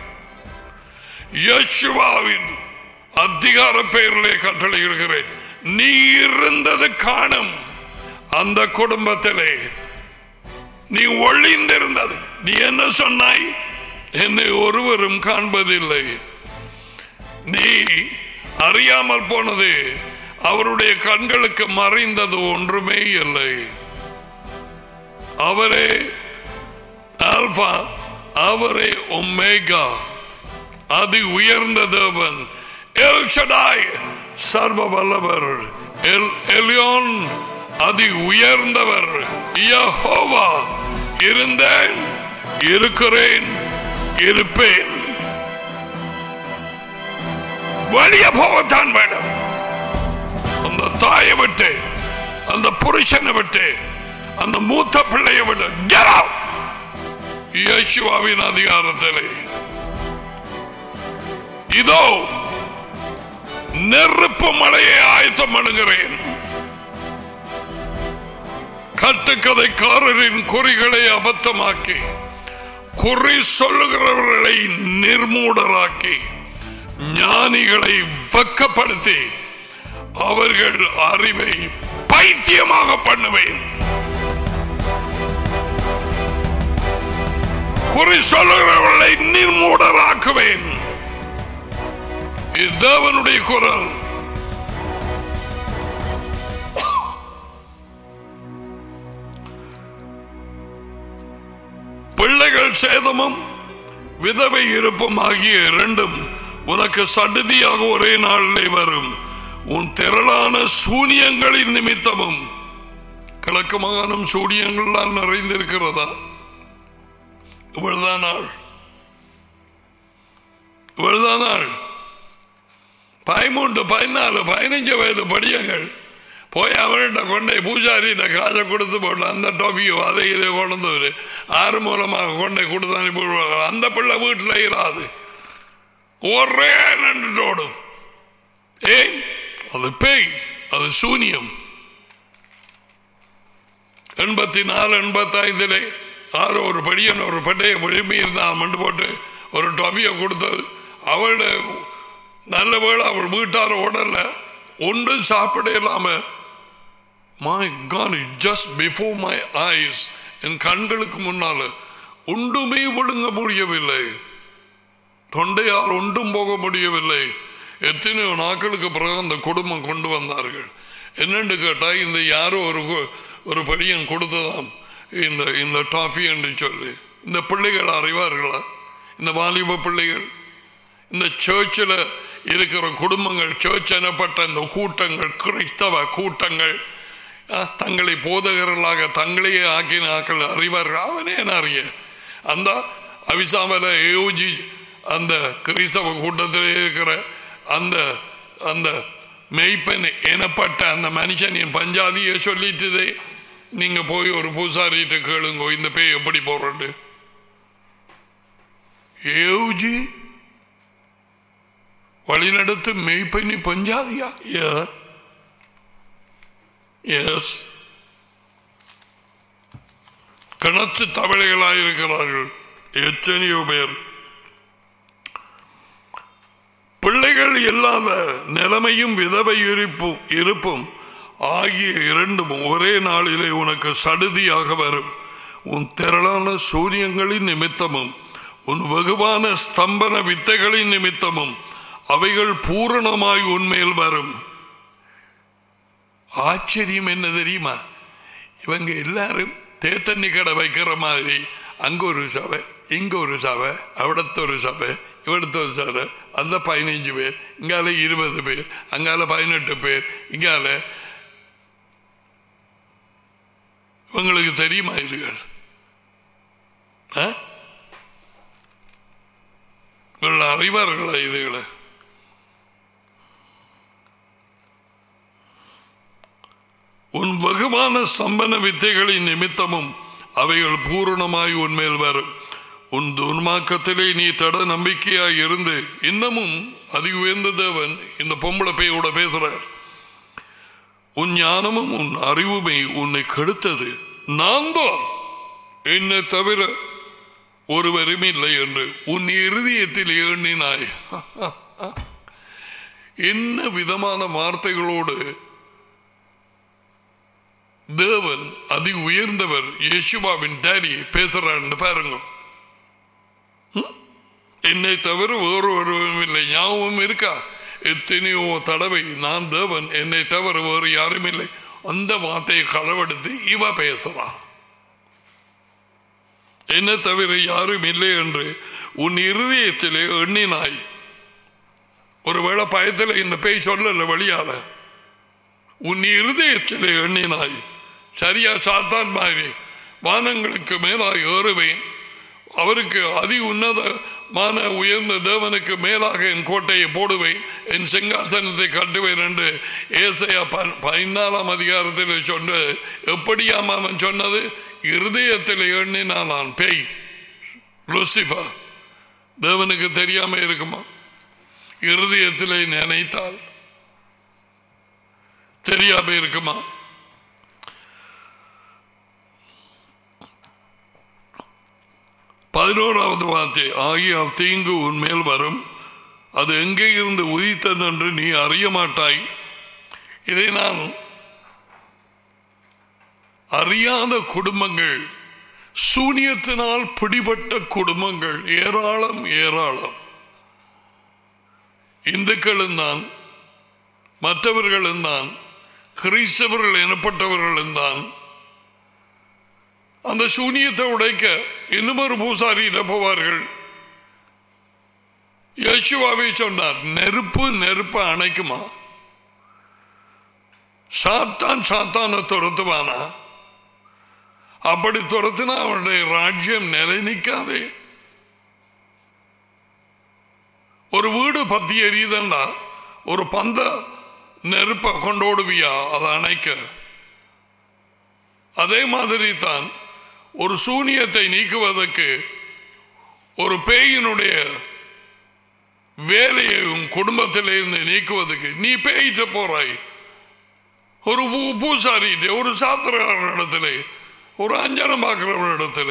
யேசுவாவின் அதிகார பெயரிலே கட்டளையிடுகிறேன் நீ இருந்தது காணும் அந்த குடும்பத்திலே நீ ஒளிந்திருந்தது நீ என்ன சொன்னாய் என்னை ஒருவரும் காண்பதில்லை நீ அறியாமல் போனது அவருடைய கண்களுக்கு மறைந்தது ஒன்றுமே இல்லை அவரே ஆல்பா அவரே ஒமேகா அதி உயர்ந்த தேவன் எல் ஷடாய் சர்வ வல்லவர் எல் எலியோன் அதி உயர்ந்தவர் யெகோவா இருந்தேன் இருக்கிறேன் இருப்பேன் வெளியே போகத்தான் வேணும் அந்த தாயை விட்டு அந்த புருஷனை விட்டு அந்த மூத்த பிள்ளையை விட்டு get out. இயேசுவாவின் அதிகாரத்திலே இதோ நெருப்பு மலையை ஆயத்தம் பண்ணுகிறேன் கட்டுக்கதைக்காரரின் குறிகளை அபத்தமாக்கி குறி சொல்லுகிறவர்களை நிர்மூடராக்கி ஞானிகளை வெக்கப்படுத்தி அவர்கள் அறிவை பைத்தியமாக பண்ணுவேன் குறி சொல்லுகிறவர்களை நிர்மூடராக்குவேன் இது தேவனுடைய குரல் பிள்ளைகள் சேதமும் விதவை இருப்பும் ஆகிய இரண்டும் உனக்கு சடுதியாக ஒரே நாளிலே வரும் உன் திரளான சூனியங்களின் நிமித்தமும் கிழக்கு மாகாணம் சூனியங்கள்லாம் நிறைந்திருக்கிறதா இவ்வளவுதான் நாள் இவ்வளவுதான் நாள் பதிமூன்று பதினாலு பதினஞ்சு வயது படியங்கள் போய் அவர்கிட்ட கொண்டே பூஜாரிகிட்ட காசை கொடுத்து போட்டு அந்த டொஃபியோ அதை இதை கொண்டு வந்து ஆறு மூலமாக கொண்டே கொடுத்து அனுப்பி விடுவாங்க அந்த பிள்ளை வீட்டில் இராது ஒரே நண்டுட்டோடும் ஏன் அது பேய் அது சூனியம் எண்பத்தி நாலு எண்பத்தி ஐந்திலே ஆறு ஒரு படியன் ஒரு பட்டையை விரும்பி இருந்தான் மண்டு போட்டு ஒரு டொபியை கொடுத்தது அவளோட நல்ல வேளை அவள் வீட்டார உடல்ல ஒன்றும் சாப்பிட இல்லாம my God just before my eyes என் கண்களுக்கு முன்னால ஒன்றுமே விழுங்க முடியவில்லை தொண்டையால் ஒன்றும் போக முடியவில்லை எத்தனையோ நாட்களுக்கு பிறகு அந்த குடும்பம் கொண்டு வந்தார்கள் என்னன்னு கேட்டா இந்த யாரோ ஒரு கு- ஒரு படியன் கொடுத்ததாம் இந்த இந்த டாஃபி என்று சொல்லி இந்த பிள்ளைகள் அறிவார்களா இந்த வாலிப பிள்ளைகள் இந்த சர்ச்சில் இருக்கிற குடும்பங்கள் சர்ச் எனப்பட்ட இந்த கூட்டங்கள் கிறிஸ்தவ கூட்டங்கள் ஆ, தங்களை போதகர்களாக தங்களையே ஆக்கின ஆக்கள் அறிவார்கள் அவனே என்ன அறிய அந்த அவிசாமல ஏஜி அந்த கிறிஸ்தவ கூட்டத்தில் இருக்கிற அந்த அந்த மெய்ப்பன் எனப்பட்ட அந்த மனுஷன் என் பஞ்சாதியை சொல்லிட்டுதே நீங்க போய் ஒரு பூசாரிட்ட கேளுங்க இந்த பேய் எப்படி போறது ஏஜி வழிநடத்து மெய்ப்பனி பஞ்சாதியா எஸ் கிணற்று தவளைகளாயிருக்கிறார்கள் எத்தனையோ பேர் பிள்ளைகள் இல்லாத நிலைமையும் விதவை இருப்பும் இருப்பும் ஆகிய இரண்டும் ஒரே நாளிலே உனக்கு சடுதியாக வரும் உன் திரளான சூரியங்களின் நிமித்தமும் உன் வெகுவான ஸ்தம்பன வித்தைகளின் நிமித்தமும் அவைகள் பூரணமாய் உன்மேல் வரும் ஆச்சரியம் என்ன தெரியுமா இவங்க எல்லாரும் தேத்தண்ணி கடை வைக்கிற மாதிரி அங்க ஒரு சபை இங்க ஒரு சபை அவிடத்த ஒரு சபை இவிடத்த ஒரு சபை அந்த பதினைஞ்சு பேர் இங்கால இருபது பேர் அங்கால பதினெட்டு பேர் இங்கால உங்களுக்கு தெரியுமா இதுகள் ஆ? இவர்கள் அறிவார்களா இதுகளை உன் வெகுமான சம்பன வித்தைகளின் நிமித்தமும் அவைகள் பூரணமாய் உன்மேல் வரும் உன் துன்மாக்கத்திலே நீ தட நம்பிக்கையாய் இருந்து இன்னமும் அதி உயர்ந்த தேவன் இந்த பொம்பளை பேயோட பேசுறார் உன் ஞானமும் உன் அறிவுமை உன்னை கெடுத்தது நான் தான் என்னை தவிர ஒருவரும் இல்லை என்று உன் இருதயத்தில் எண்ணினாய் என்ன விதமான வார்த்தைகளோடு தேவன் அதி உயர்ந்தவர் இயேசுவாவின் டேடி பேசுறான்னு பாருங்க ம்? என்னை தவிர வேறு ஒருவரும் இல்லை ஞாபகம் இருக்கா எத்தனையோ தடவை நான் தேவன் என்னை தவிர வேறு யாரும் இல்லை அந்த வார்த்தையை களவெடுத்து இவ பேசுறான் என்ன தவிர யாரும் இல்லை என்று உன் இருதயத்திலே எண்ணினாய் ஒருவேளை பயத்தில் இந்த பேய் சொல்லல வெளியால உன் இருதயத்திலே எண்ணினாய் சரியா சாத்தான் மாதிரி வானங்களுக்கு மேலாய் ஏறுவேன் அவருக்கு அதி உன்னதமான உயர்ந்த தேவனுக்கு மேலாக என் கோட்டையை போடுவேன் என் சிங்காசனத்தை கட்டுவேன் என்று ஏசையா ப- பதினாலாம் அதிகாரத்தில் சொன்ன எப்படியாம் அவன் சொன்னது இருதயத்தில் எண்ணினான் நான் பேய் லூசிஃபர் தேவனுக்கு தெரியாம இருக்குமா இருதயத்திலே நினைத்தால் தெரியாம இருக்குமா பதினோராவது வார்த்தை ஆகிய தீங்கு உன்மேல் வரும் அது எங்கே இருந்து உதித்தது என்று நீ அறிய மாட்டாய் இதை நான் அறியாத குடும்பங்கள் சூனியத்தினால் பிடிபட்ட குடும்பங்கள் ஏராளம் ஏராளம் இந்துக்களும் தான் மற்றவர்களும் தான் கிறிஸ்தவர்கள் எனப்பட்டவர்களும் தான் அந்த சூனியத்தை உடைக்க இன்னும் ஒரு பூசாரியிட போவார்கள் யேசுவாவே சொன்னார் நெருப்பு நெருப்பு அணைக்குமா சாத்தான் சாத்தான துரத்துவானா அப்படி துரத்தினா அவனுடைய ராஜ்யம் நிலை நிற்காதே ஒரு வீடு பத்தி எரியுதண்டா ஒரு பந்த நெருப்பை கொண்டோடுவியா அதை அணைக்க அதே மாதிரி தான் ஒரு சூனியத்தை நீக்குவதற்கு ஒரு பேயினுடைய வேலையை உன் குடும்பத்திலிருந்து நீக்குவதற்கு நீ பேயிட்ட போறாய் ஒரு பூ- பூசாரிகிட்ட ஒரு சாத்திரக்காரன் இடத்துல ஒரு அஞ்சனம் பார்க்கிறவன் இடத்துல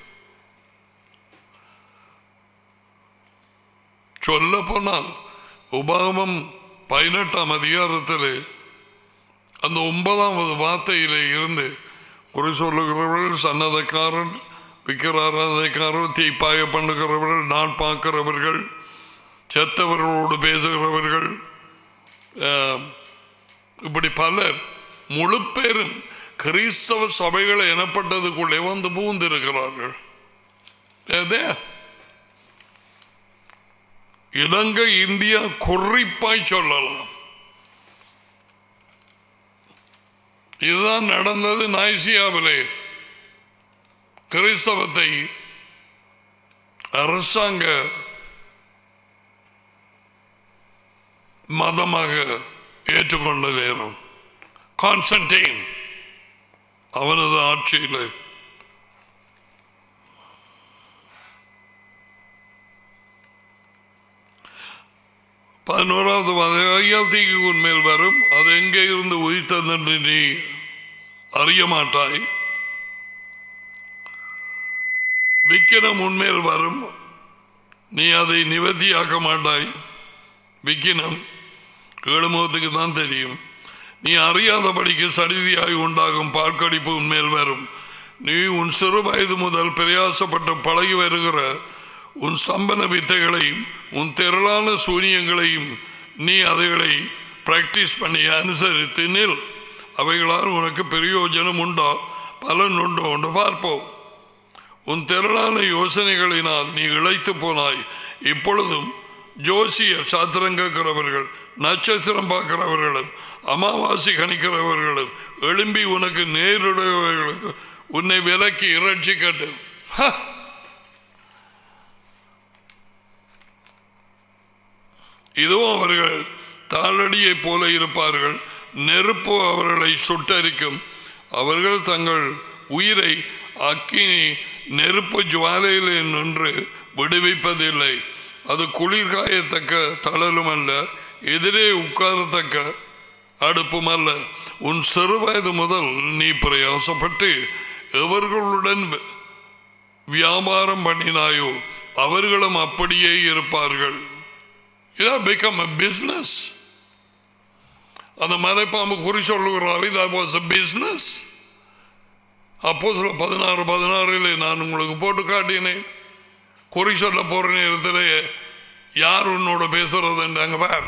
சொல்ல போனால் உபாகமம் பதினெட்டாம் அதிகாரத்தில் அந்த ஒன்பதாவது வார்த்தையிலே இருந்து குறி சொல்லுகிறவர்கள் சன்னதக்காரன் விக்கிராராதனைக்காரர் தீப்பாய பண்ணுகிறவர்கள் நான் பார்க்கிறவர்கள் செத்தவர்களோடு பேசுகிறவர்கள் ஆஹ், இப்படி பலர் முழு பேரும் கிறிஸ்தவ சபைகள் எனப்பட்டதுக்குள்ளே வந்து பூந்திருக்கிறார்கள் ஏதே இலங்கை இந்தியா குறிப்பாய் சொல்லலாம் இதுதான் நடந்தது நாய்சியாவிலே கிறிஸ்தவத்தை அரசாங்க மதமாக ஏற்றுக்கொண்ட நேரம் கான்ஸ்டன்டைன் அவனது ஆட்சியில் பதினோராவது ஐயால் தீக்கு உன்மேல் வரும் அது எங்கே இருந்து உதித்ததென்று நீ அறிய மாட்டாய் விக்கிரம் உன்மேல் வரும் நீ அதை நிவர்த்தியாக்க மாட்டாய் விக்கினம் ஏழுமுகத்துக்கு தான் தெரியும் நீ அறியாதபடிக்கு சடிதியாய் உண்டாகும் பாற்கடிப்பு உன்மேல் வரும் நீ உன் சிறு வயது முதல் பிரயாசப்பட்டு பழகி வருகிற உன் சம்பன வித்தைகளையும் உன் திரளான சூனியங்களையும் நீ அதைகளை பிராக்டிஸ் பண்ணி அனுசரித்து நில் அவைகளால் உனக்கு பிரயோஜனம் உண்டோ பலன் உண்டோ என்று பார்ப்போம் உன் திரளான யோசனைகளினால் நீ இழைத்து போனாய் இப்பொழுதும் ஜோசியர் சாத்திரம் கேட்கிறவர்கள் நட்சத்திரம் பார்க்கிறவர்களும் அமாவாசை கணிக்கிறவர்களும் எழும்பி உனக்கு நேருடையவர்களுக்கு உன்னை விலக்கி இறைச்சி கட்டு இதுவும் அவர்கள் தாளடியைப் போல இருப்பார்கள் நெருப்பு அவர்களை சுட்டரிக்கும் அவர்கள் தங்கள் உயிரை அக்கினி நெருப்பு ஜுவாலையிலே நின்று விடுவிப்பதில்லை அது குளிர்காயத்தக்க தளலும் அல்ல எதிரே உட்காரத்தக்க அடுப்பும் அல்ல உன் சிறு வயது முதல் நீ பிரயாசப்பட்டு எவர்களுடன் வியாபாரம் பண்ணினாயோ அவர்களும் அப்படியே இருப்பார்கள் இதான் பிகம் a business அந்த மலைப்பாம்பு குறி சொல்லுகிறாவே that was a business அப்போ சில பதினாறு பதினாறில் நான் உங்களுக்கு போட்டு காட்டினேன் குறி சொல்ல போற நேரத்தில் யார் உன்னோட பேசுறதுன்றாங்க பார்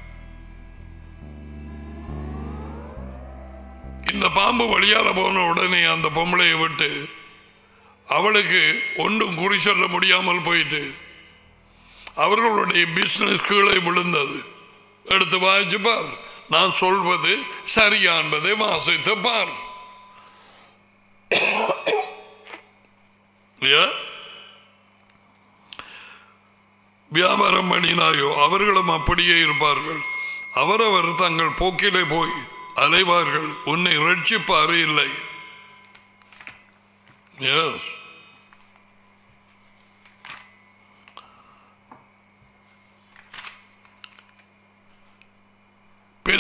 இந்த பாம்பு வழியால போன உடனே அந்த பொம்பளையை விட்டு அவளுக்கு ஒன்றும் குறி சொல்ல முடியாமல் போயிட்டு அவர்களுடைய பிசினஸ் கீழே விழுந்தது எடுத்து வாசிச்சு பார் நான் சொல்வது சரியான்பதை வாசித்து பார் Yeah? வியாபாரம் பண்ணினாயோ அவர்களும் அப்படியே இருப்பார்கள் அவரவர் தங்கள் போக்கிலே போய் அலைவார்கள் உன்னை ரட்சிப்பாரு இல்லை எஸ்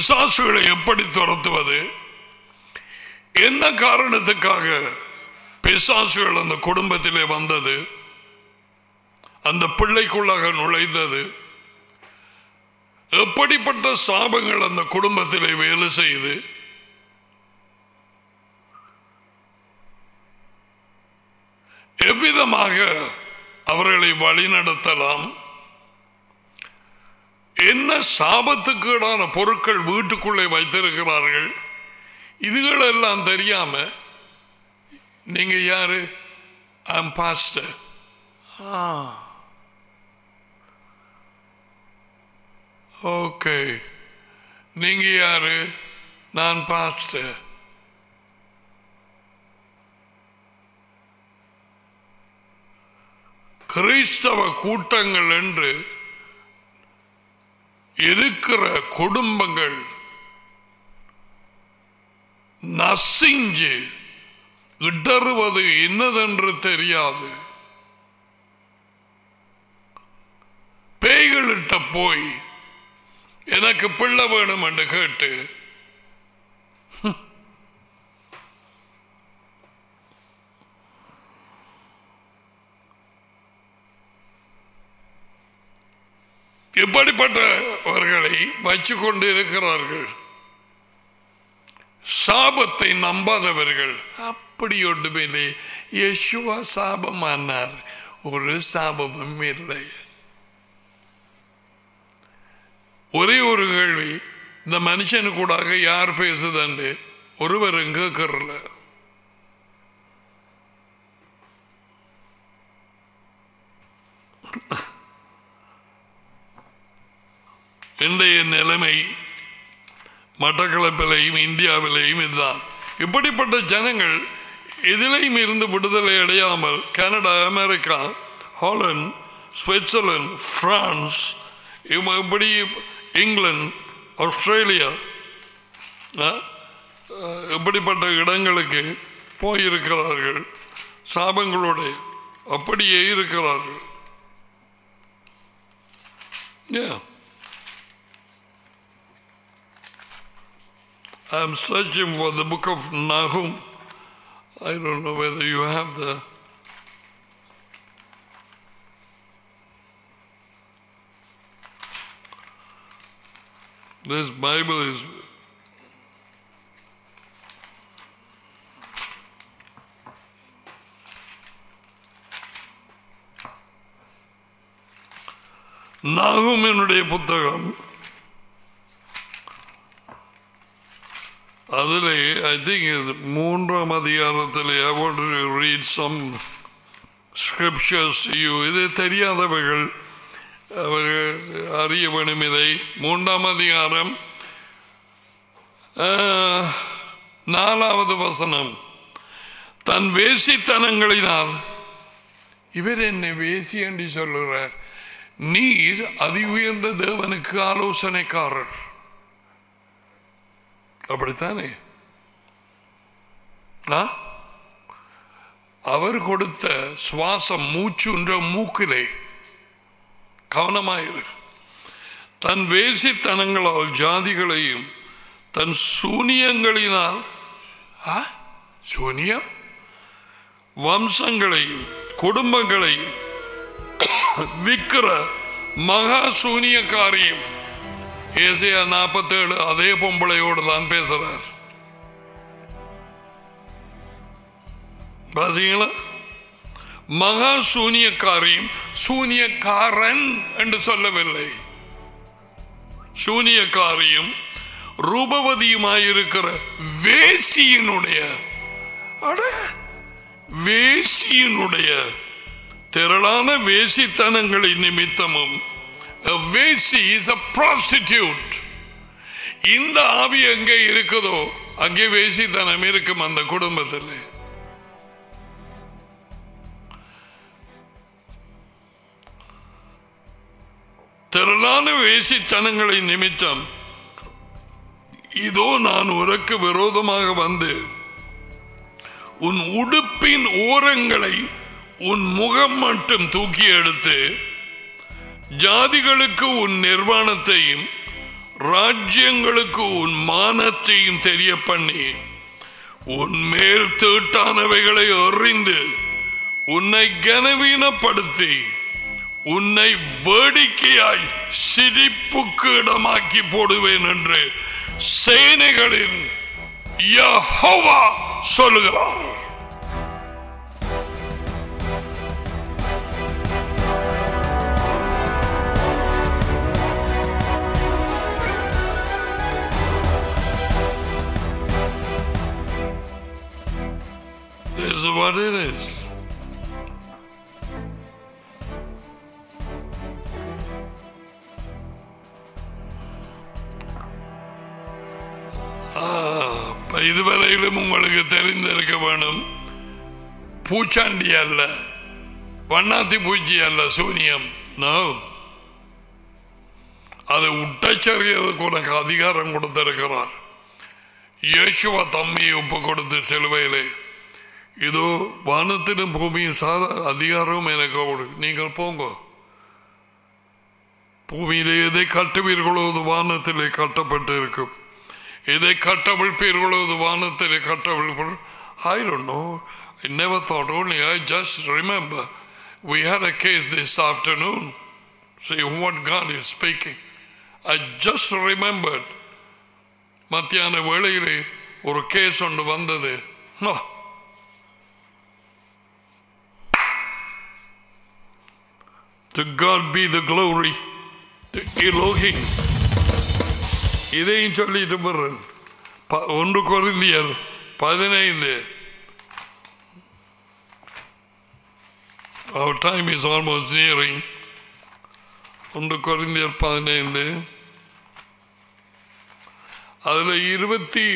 பிசாசுகளை எப்படி துரத்துவது என்ன காரணத்துக்காக பிசாசுகள் அந்த குடும்பத்திலே வந்தது அந்த பிள்ளைக்குள்ளாக நுழைந்தது எப்படிப்பட்ட சாபங்கள் அந்த குடும்பத்திலே வேலை செய்து எவ்விதமாக அவர்களை வழிநடத்தலாம் என்ன சாபத்துக்கீடான பொருட்கள் வீட்டுக்குள்ளே வைத்திருக்கிறார்கள் இதுகளெல்லாம் தெரியாம நீங்க யாரு ஐம் பாஸ்டர் ஓகே நீங்க யாரு நான் பாஸ்டர் கிறிஸ்தவ கூட்டங்கள் என்று இருக்கிற குடும்பங்கள் நசிஞ்சு இடறுவது என்னதென்று தெரியாது பேய்களிட்ட போய் எனக்கு பிள்ளை வேணும் என்று கேட்டு இப்படிப்பட்டவர்களை வச்சு கொண்டு இருக்கிறார்கள் சாபத்தை நம்பாதவர்கள் அப்படி ஒன்றுமில்லை யேசுவா சாபமானார் ஒரு சாபமும் இல்லை ஒரே ஒரு கேள்வி இந்த மனுஷனு கூடாக யார் பேசுதண்டு ஒருவரும் கேட்கறல இன்றைய நிலைமை மட்டக்களப்பிலையும் இந்தியாவிலேயும் இதுதான் இப்படிப்பட்ட ஜனங்கள் எதிலையும் இருந்து விடுதலை அடையாமல் Canada America Holland Switzerland France இவங்க இப்படி இங்கிலாந்து ஆஸ்திரேலியா ஆ, ஆ, இப்படிப்பட்ட இடங்களுக்கு போயிருக்கிறார்கள் சாபங்களோடு அப்படியே இருக்கிறார்கள் Yeah. I'm searching for the book of Nahum. I don't know whether you have the. This Bible is. நாகுமினுடைய புத்தகம் அதில் ஐ திங்க் மூன்றாம் அதிகாரத்தில் I want to read some scriptures you இது தெரியாதவர்கள் அவர்கள் அறிய வேணும் இதை மூன்றாம் அதிகாரம் ஆஹ், நாலாவது வசனம் தன் வேசித்தனங்களினால் இவர் என்னை வேசி என்று சொல்லுகிறார் நீர் அதி உயர்ந்த தேவனுக்கு ஆலோசனைக்காரர் அப்படித்தானே ஆ? அவர் கொடுத்த சுவாசம் மூச்சுன்ற மூக்கிலே கவனமாயிரு தன் வேசித்தனங்களால் ஜாதிகளையும் தன் சூனியங்களினால் ஆ? சூனியம் வம்சங்களையும் குடும்பங்களையும் விக்கிற மகா சூனியக்காரியும் ஏசியா நாற்பத்தேழு அதே பொம்பளையோடு தான் பேசுறார் பாத்தீங்களா மகா சூனியக்காரியும் சூனியக்காரன் என்று சொல்லவில்லை சூனியக்காரியும் ரூபவதியுமாயிருக்கிற வேசியினுடைய அட வேசியினுடைய திரளான வேசித்தனங்களின் நிமித்தமும் A வேசி is a prostitute இந்த ஆவி எங்கே இருக்குதோ அங்கே வேசித்தனம் இருக்கும் அந்த குடும்பத்தில் திரளான வேசித்தனங்களின் நிமித்தம் இதோ நான் உனக்கு விரோதமாக வந்து உன் உடுப்பின் ஓரங்களை உன் முகம் மட்டும் தூக்கி எடுத்து ஜாதிகளுக்கு உன் நிர்வாணத்தையும் ராஜ்யங்களுக்கு உன் மானத்தையும் தெரிய பண்ணி உன் மேல் தீட்டானவைகளை எறிந்து உன்னை கனவீனப்படுத்தி உன்னை வேடிக்கையாய் சிரிப்புக்கு இடமாக்கி போடுவேன் என்று சேனைகளின் யெகோவா சொல்லுகிறார் This is what it is. அப்ப இதுவரையிலும் உங்களுக்கு தெரிந்திருக்க வேணும் பூச்சாண்டி அல்ல வண்ணாத்தி பூச்சி அல்ல சூனியம் நோ அதை உட்டச்சரியதுக்கு உனக்கு அதிகாரம் கொடுத்திருக்கிறார் இயேசுவா தம்மையை ஒப்பு கொடுத்து சிலுவையிலே இதோ வானத்திலும் பூமியின் சாத அதிகாரம் எனக்கு கொடு. நீங்கள் போங்க பூமியிலே எதை கட்டுவீர்களோ அது வானத்திலே கட்டப்பட்டு இருக்கும் எதை கட்டவிழ்ப்பீர்களோ அது வானத்திலே கட்டவிழ்ப்பு I don't know. I never thought only. I just remember we had a case this afternoon. See what God is speaking. I just remembered. மத்தியான வேளையிலே ஒரு கேஸ் ஒன்று வந்தது No. To God be the glory. The Elohim. இதையும் சொல்லிட்டு போறேன் ப- ஒன்று கொரிந்தியர் பதினைந்து Our time is almost nearing. ஒன்று கொரிந்தியர் பதினைந்து அதுல இருபத்தி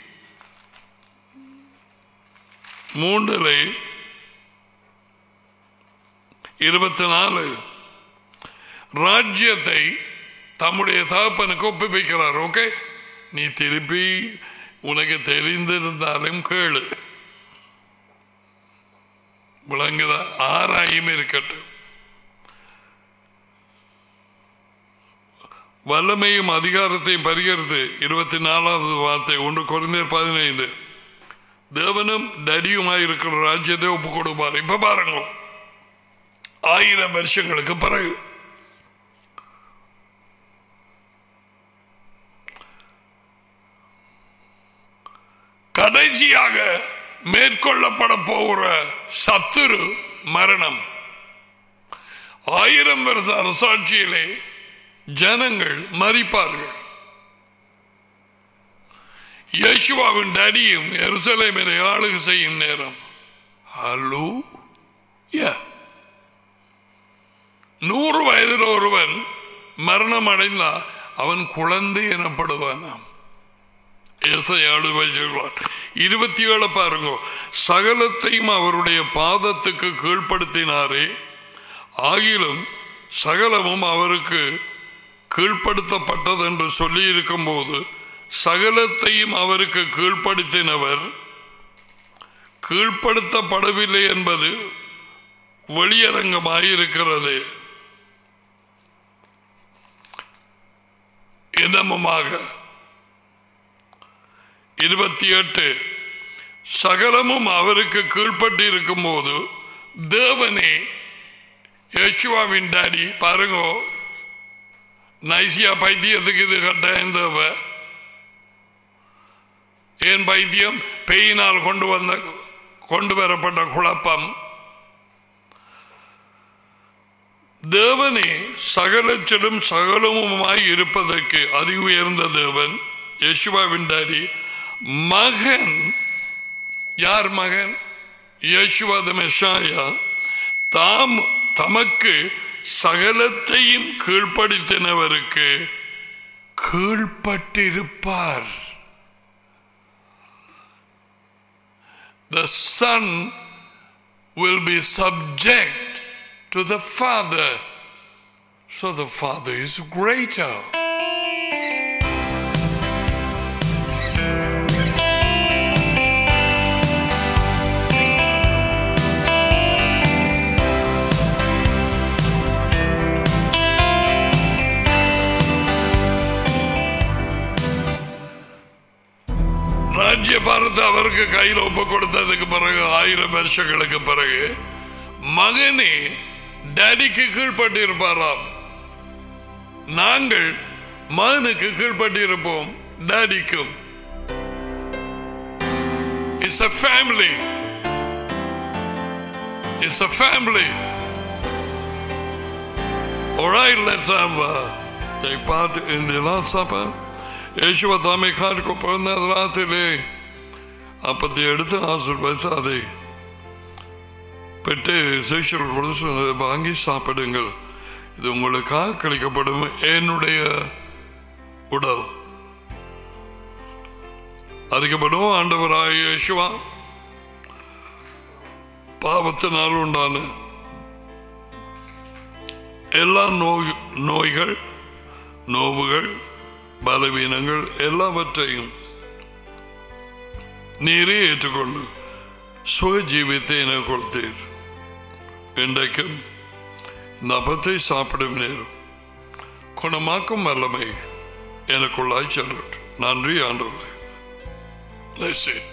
மூன்றுல இருபத்தி நாலு ராஜ்யத்தை தம்முடைய தகப்பனுக்கு ஒப்புவிக்கிறார் ஓகே நீ திருப்பி உனக்கு தெரிந்திருந்தாலும் கேளு விளங்குதா ஆராயும் இருக்கட்டும் வல்லமையும் அதிகாரத்தையும் பரிகரித்து இருபத்தி நாலாவது வார்த்தை ஒன்று குறைந்தர் பதினைந்து தேவனும் டடியுமாய் இருக்கிற ராஜ்யத்தை ஒப்பு கொடுப்பார் இப்ப பாருங்க ஆயிரம் வருஷங்களுக்கு பிறகு கடைசியாக மேற்கொள்ளப்பட போகிற சத்துரு மரணம் ஆயிரம் வருஷ அரசாட்சியிலே ஜனங்கள் மறிப்பார்கள் யேசுவாவின் டடியும் எருசலேமினை ஆளுகை செய்யும் நேரம் ஹலோ நூறு வயதில் ஒருவன் மரணம் அடைந்தால் அவன் குழந்தை எனப்படுவானாம் ஏசையாடு வைச்சிருவார் இருபத்தி ஏழு பாருங்க சகலத்தையும் அவருடைய பாதத்துக்கு கீழ்ப்படுத்தினாரே ஆகிலும் சகலமும் அவருக்கு கீழ்ப்படுத்தப்பட்டது என்று சொல்லி இருக்கும்போது சகலத்தையும் அவருக்கு கீழ்ப்படுத்தினவர் கீழ்ப்படுத்தப்படவில்லை என்பது வெளியரங்கமாயிருக்கிறது இதமமாக இருபத்தி எட்டு சகலமும் அவருக்கு கீழ்ப்பட்டு இருக்கும் போது தேவனே யேசுவாவின் டாடி பாருங்க நைசியா பைத்தியத்துக்கு இது கட்டாயம் தேவை ஏன் பைத்தியம் பெயினால் கொண்டு வந்த கொண்டு வரப்பட்ட குழப்பம் தேவனே சகலச்சிலும் சகலமுமாய் இருப்பதற்கு அதி உயர்ந்த தேவன் யேசுவாவின் டாடி மகன் யார் மகன் யேசுவாத மெஷாயா தாம் தமக்கு சகலத்தையும் கீழ்ப்படுத்தினவருக்கு கீழ்ப்பட்டிருப்பார் The son will be subject to the father. So the father is greater. பாவத்தை அவருக்கு கையில் ஒப்பு கொடுத்ததுக்கு பிறகு ஆயிரம் வருஷங்களுக்கு பிறகு மகனே டேடிக்கு கீழ்பட்டு இருப்பாராம் நாங்கள் மகனுக்கு கீழ்பட்டு இருப்போம் டேடிக்கும் it's a family it's a family Alright, let's have uh, take part in the Last Supper. യേശുവ താമെ കാണിക്കപ്പെടുന്ന രാത്രിയിലെ അപ്പത്തെ എടുത്ത് ആശീർവദിച്ച് அதை பெற்று சிஷியர்கள் கொடுத்து அதை வாங்கி சாப்பிடுங்கள் இது உங்களுக்காக கழிக்கப்படும் என்னுடைய உடல் அறிக்கப்படும் ஆண்டவராய யேசுவா பாவத்தினால் உண்டான எல்லா நோய் நோய்கள் நோவுகள் பலவீனங்கள் எல்லாவற்றையும் நீரே ஏற்றுக்கொண்டு சுக ஜீவித்தை என கொடுத்தீர் இன்றைக்கும் இந்த அப்பத்தை சாப்பிடும் நேரம் குணமாக்கும் வல்லமை எனக்குள்ளாய் செல்லட்டும் நன்றி ஆண்டவரே Let's see.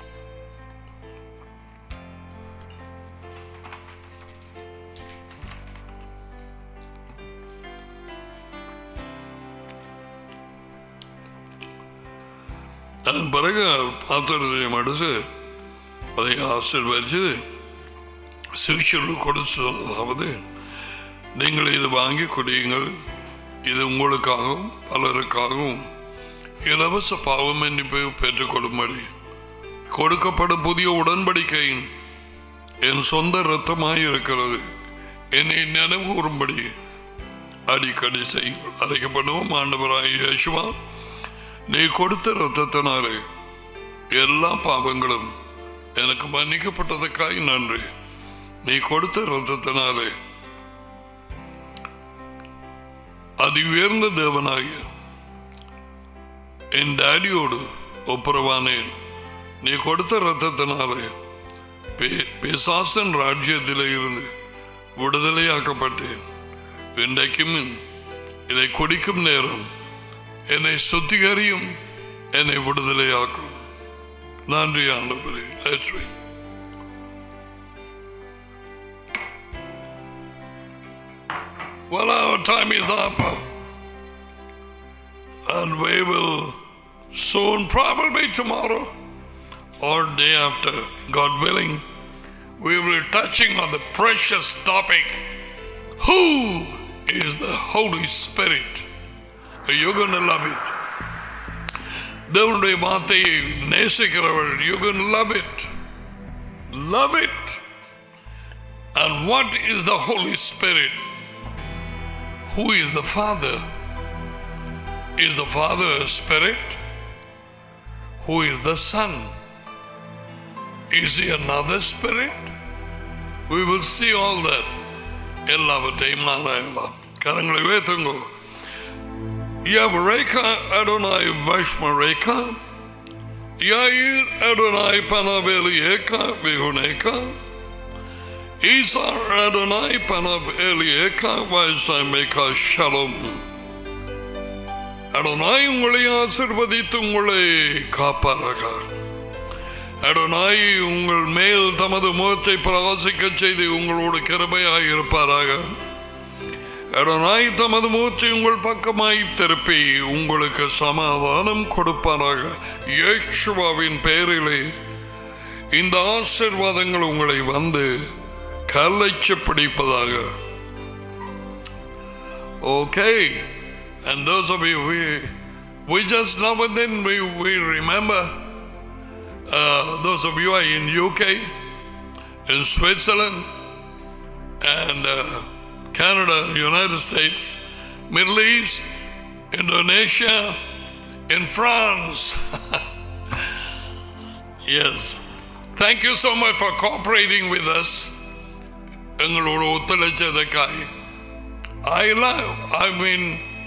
அதன் பிறகு பாத்திரத்தை மடிச்சு அதை ஆசீர்வதிச்சு சிகிச்சைகள் கொடுத்து சொன்னதாவது நீங்கள் இது வாங்கி குடியுங்கள் இது உங்களுக்காகவும் பலருக்காகவும் இலவச பாவ மன்னிப்பு பெற்றுக்கொள்ளும்படி கொடுக்கப்படும் புதிய உடன்படிக்கையின் என் சொந்த இரத்தமாய் இருக்கிறது என்னை நினைவு கூறும்படி அடிக்கடி செய்யுங்கள் அழைக்கப்படுவோம் ஆண்டவராய் யேசுவா நீ கொடுத்த ரத்தத்தினாலே எல்லா பாவங்களும் எனக்கு மன்னிக்கப்பட்டதுக்காய் நன்றி நீ கொடுத்த ரத்தத்தினாலே அதி உயர்ந்த தேவனாகிய என் டாடியோடு ஒப்புரவானேன் நீ கொடுத்த ரத்தத்தினாலே பே- பிசாசன் ராஜ்யத்திலே இருந்து விடுதலையாக்கப்பட்டேன் இன்றைக்கும் இதை குடிக்கும் நேரம் என்னை சுத்திகரியும் என்னை விடுதலையாக்கும் நன்றி ஆண்டவரே Let's read. Well, our time is up. And we will soon, probably tomorrow or day after, God willing, we will be touching on the precious topic Who is the Holy Spirit? You're going to love it. தேவனுடைய வார்த்தையை நேசிக்கிறவள் you can love it love it and what is the holy spirit who is the father is the father a spirit who is the son is he another spirit we will see all that எல்லாவற்றையும் ஆராயலாம் கரங்களை உயர்த்துங்கோ Yavreka Adonai Vashmareka Yair Adonai Panavelieka Vihuneka Isar Adonai Panavelieka Vaisameka Shalom Adonai உங்களை ஆசிர்வதித்து உங்களை காப்பாராக அடனாய் உங்கள் மேல் தமது முகத்தை பிரகாசிக்கச் செய்து உங்களோடு கிருபையாய் இருப்பாராக அடனாய் தமது மூச்சை உங்கள் பக்கமாய் திருப்பி உங்களுக்கு சமாதானம் கொடுப்பாராக இயேசுவாவின் பெயரிலே இந்த ஆசிர்வாதங்கள் உங்களை வந்து கல்லைச்சு பிடிப்பதாக Okay. And those of you, we, we just now and then we, we remember uh, those of you are in UK, in Switzerland, and uh, Canada, United States, Middle East, Indonesia, in France. yes. Thank you so much for cooperating with us. எங்களோட ஒத்துழைச்சதுக்காய் I love, I mean,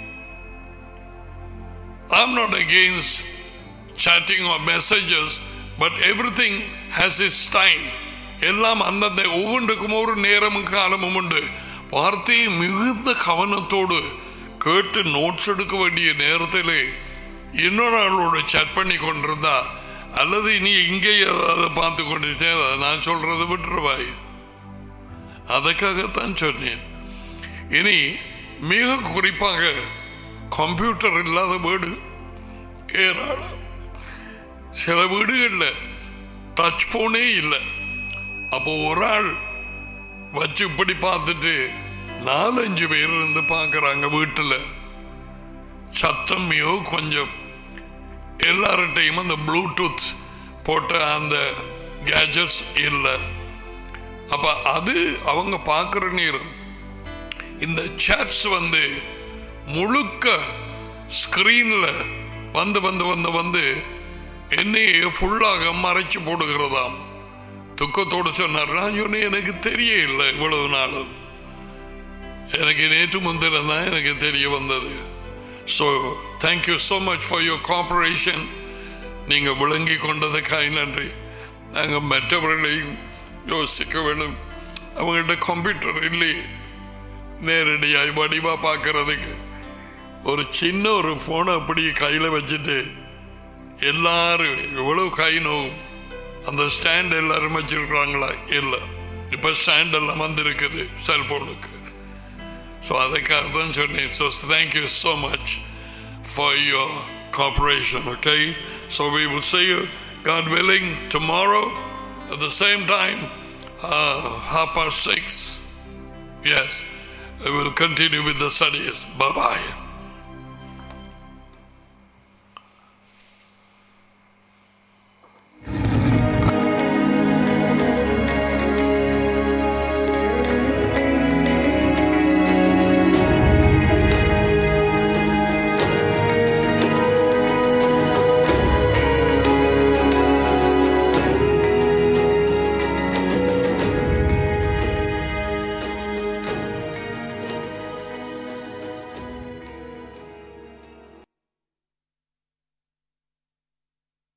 I'm not against chatting or messages, but everything has its time. எல்லாம் அந்தந்த ஒவ்வொன்றுக்கும் ஒரு நேரமும் காலமும் உண்டு வார்த்தையை மிகுந்த கவனத்தோடு கேட்டு நோட்ஸ் எடுக்க வேண்டிய நேரத்திலே இன்னொரு ஆளோட chat பண்ணி கொண்டிருந்தா அல்லது நீ இங்கே அதை பார்த்து கொண்டு சேர நான் சொல்றது விட்டுருவாய் அதுக்காகத்தான் சொன்னேன் இனி மிக குறிப்பாக கம்ப்யூட்டர் இல்லாத வீடு ஏராளம் சில வீடுகளில் டச் போனே இல்லை அப்போ ஒரு ஆள் வச்சு இப்படி பார்த்துட்டு நாலஞ்சு பேர் இருந்து பார்க்குறாங்க வீட்டில் சத்தம் மிக கொஞ்சம் எல்லார்ட்டையும் அந்த ப்ளூடூத் போட்ட அந்த கேஜெட்ஸ் இல்லை அப்ப அது அவங்க பார்க்குற நேரம் இந்த சேட்ஸ் வந்து முழுக்க ஸ்கிரீன்ல வந்து வந்து வந்து வந்து என்னையே ஃபுல்லாக மறைச்சு போடுகிறதாம் துக்கத்தோடு சொன்னார் நான் சொன்னேன் எனக்கு தெரிய இல்லை இவ்வளவு நாளும் எனக்கு நேற்று முந்தினம் தான் எனக்கு தெரிய வந்தது so thank you so much for your cooperation நீங்கள் விளங்கி கொண்டதுக்காக நன்றி நாங்கள் மற்றவர்களையும் யோசிக்க வேண்டும் அவங்கள்ட்ட கம்ப்யூட்டர் இல்லையே நேரடியாய் வடிவா பார்க்கறதுக்கு ஒரு சின்ன ஒரு போனை அப்படி கையில் வச்சுட்டு எல்லாரும் எவ்வளவு கை நோவும் அந்த ஸ்டாண்ட் எல்லாரும் வச்சிருக்கிறாங்களா இல்லை இப்போ ஸ்டாண்ட் எல்லாம் வந்திருக்குது செல்போனுக்கு ஸோ அதுக்காக தான் சொன்னேன் so thank you so much for your cooperation okay so we will see you God willing tomorrow at the same time uh, half past six yes we will continue with the studies bye bye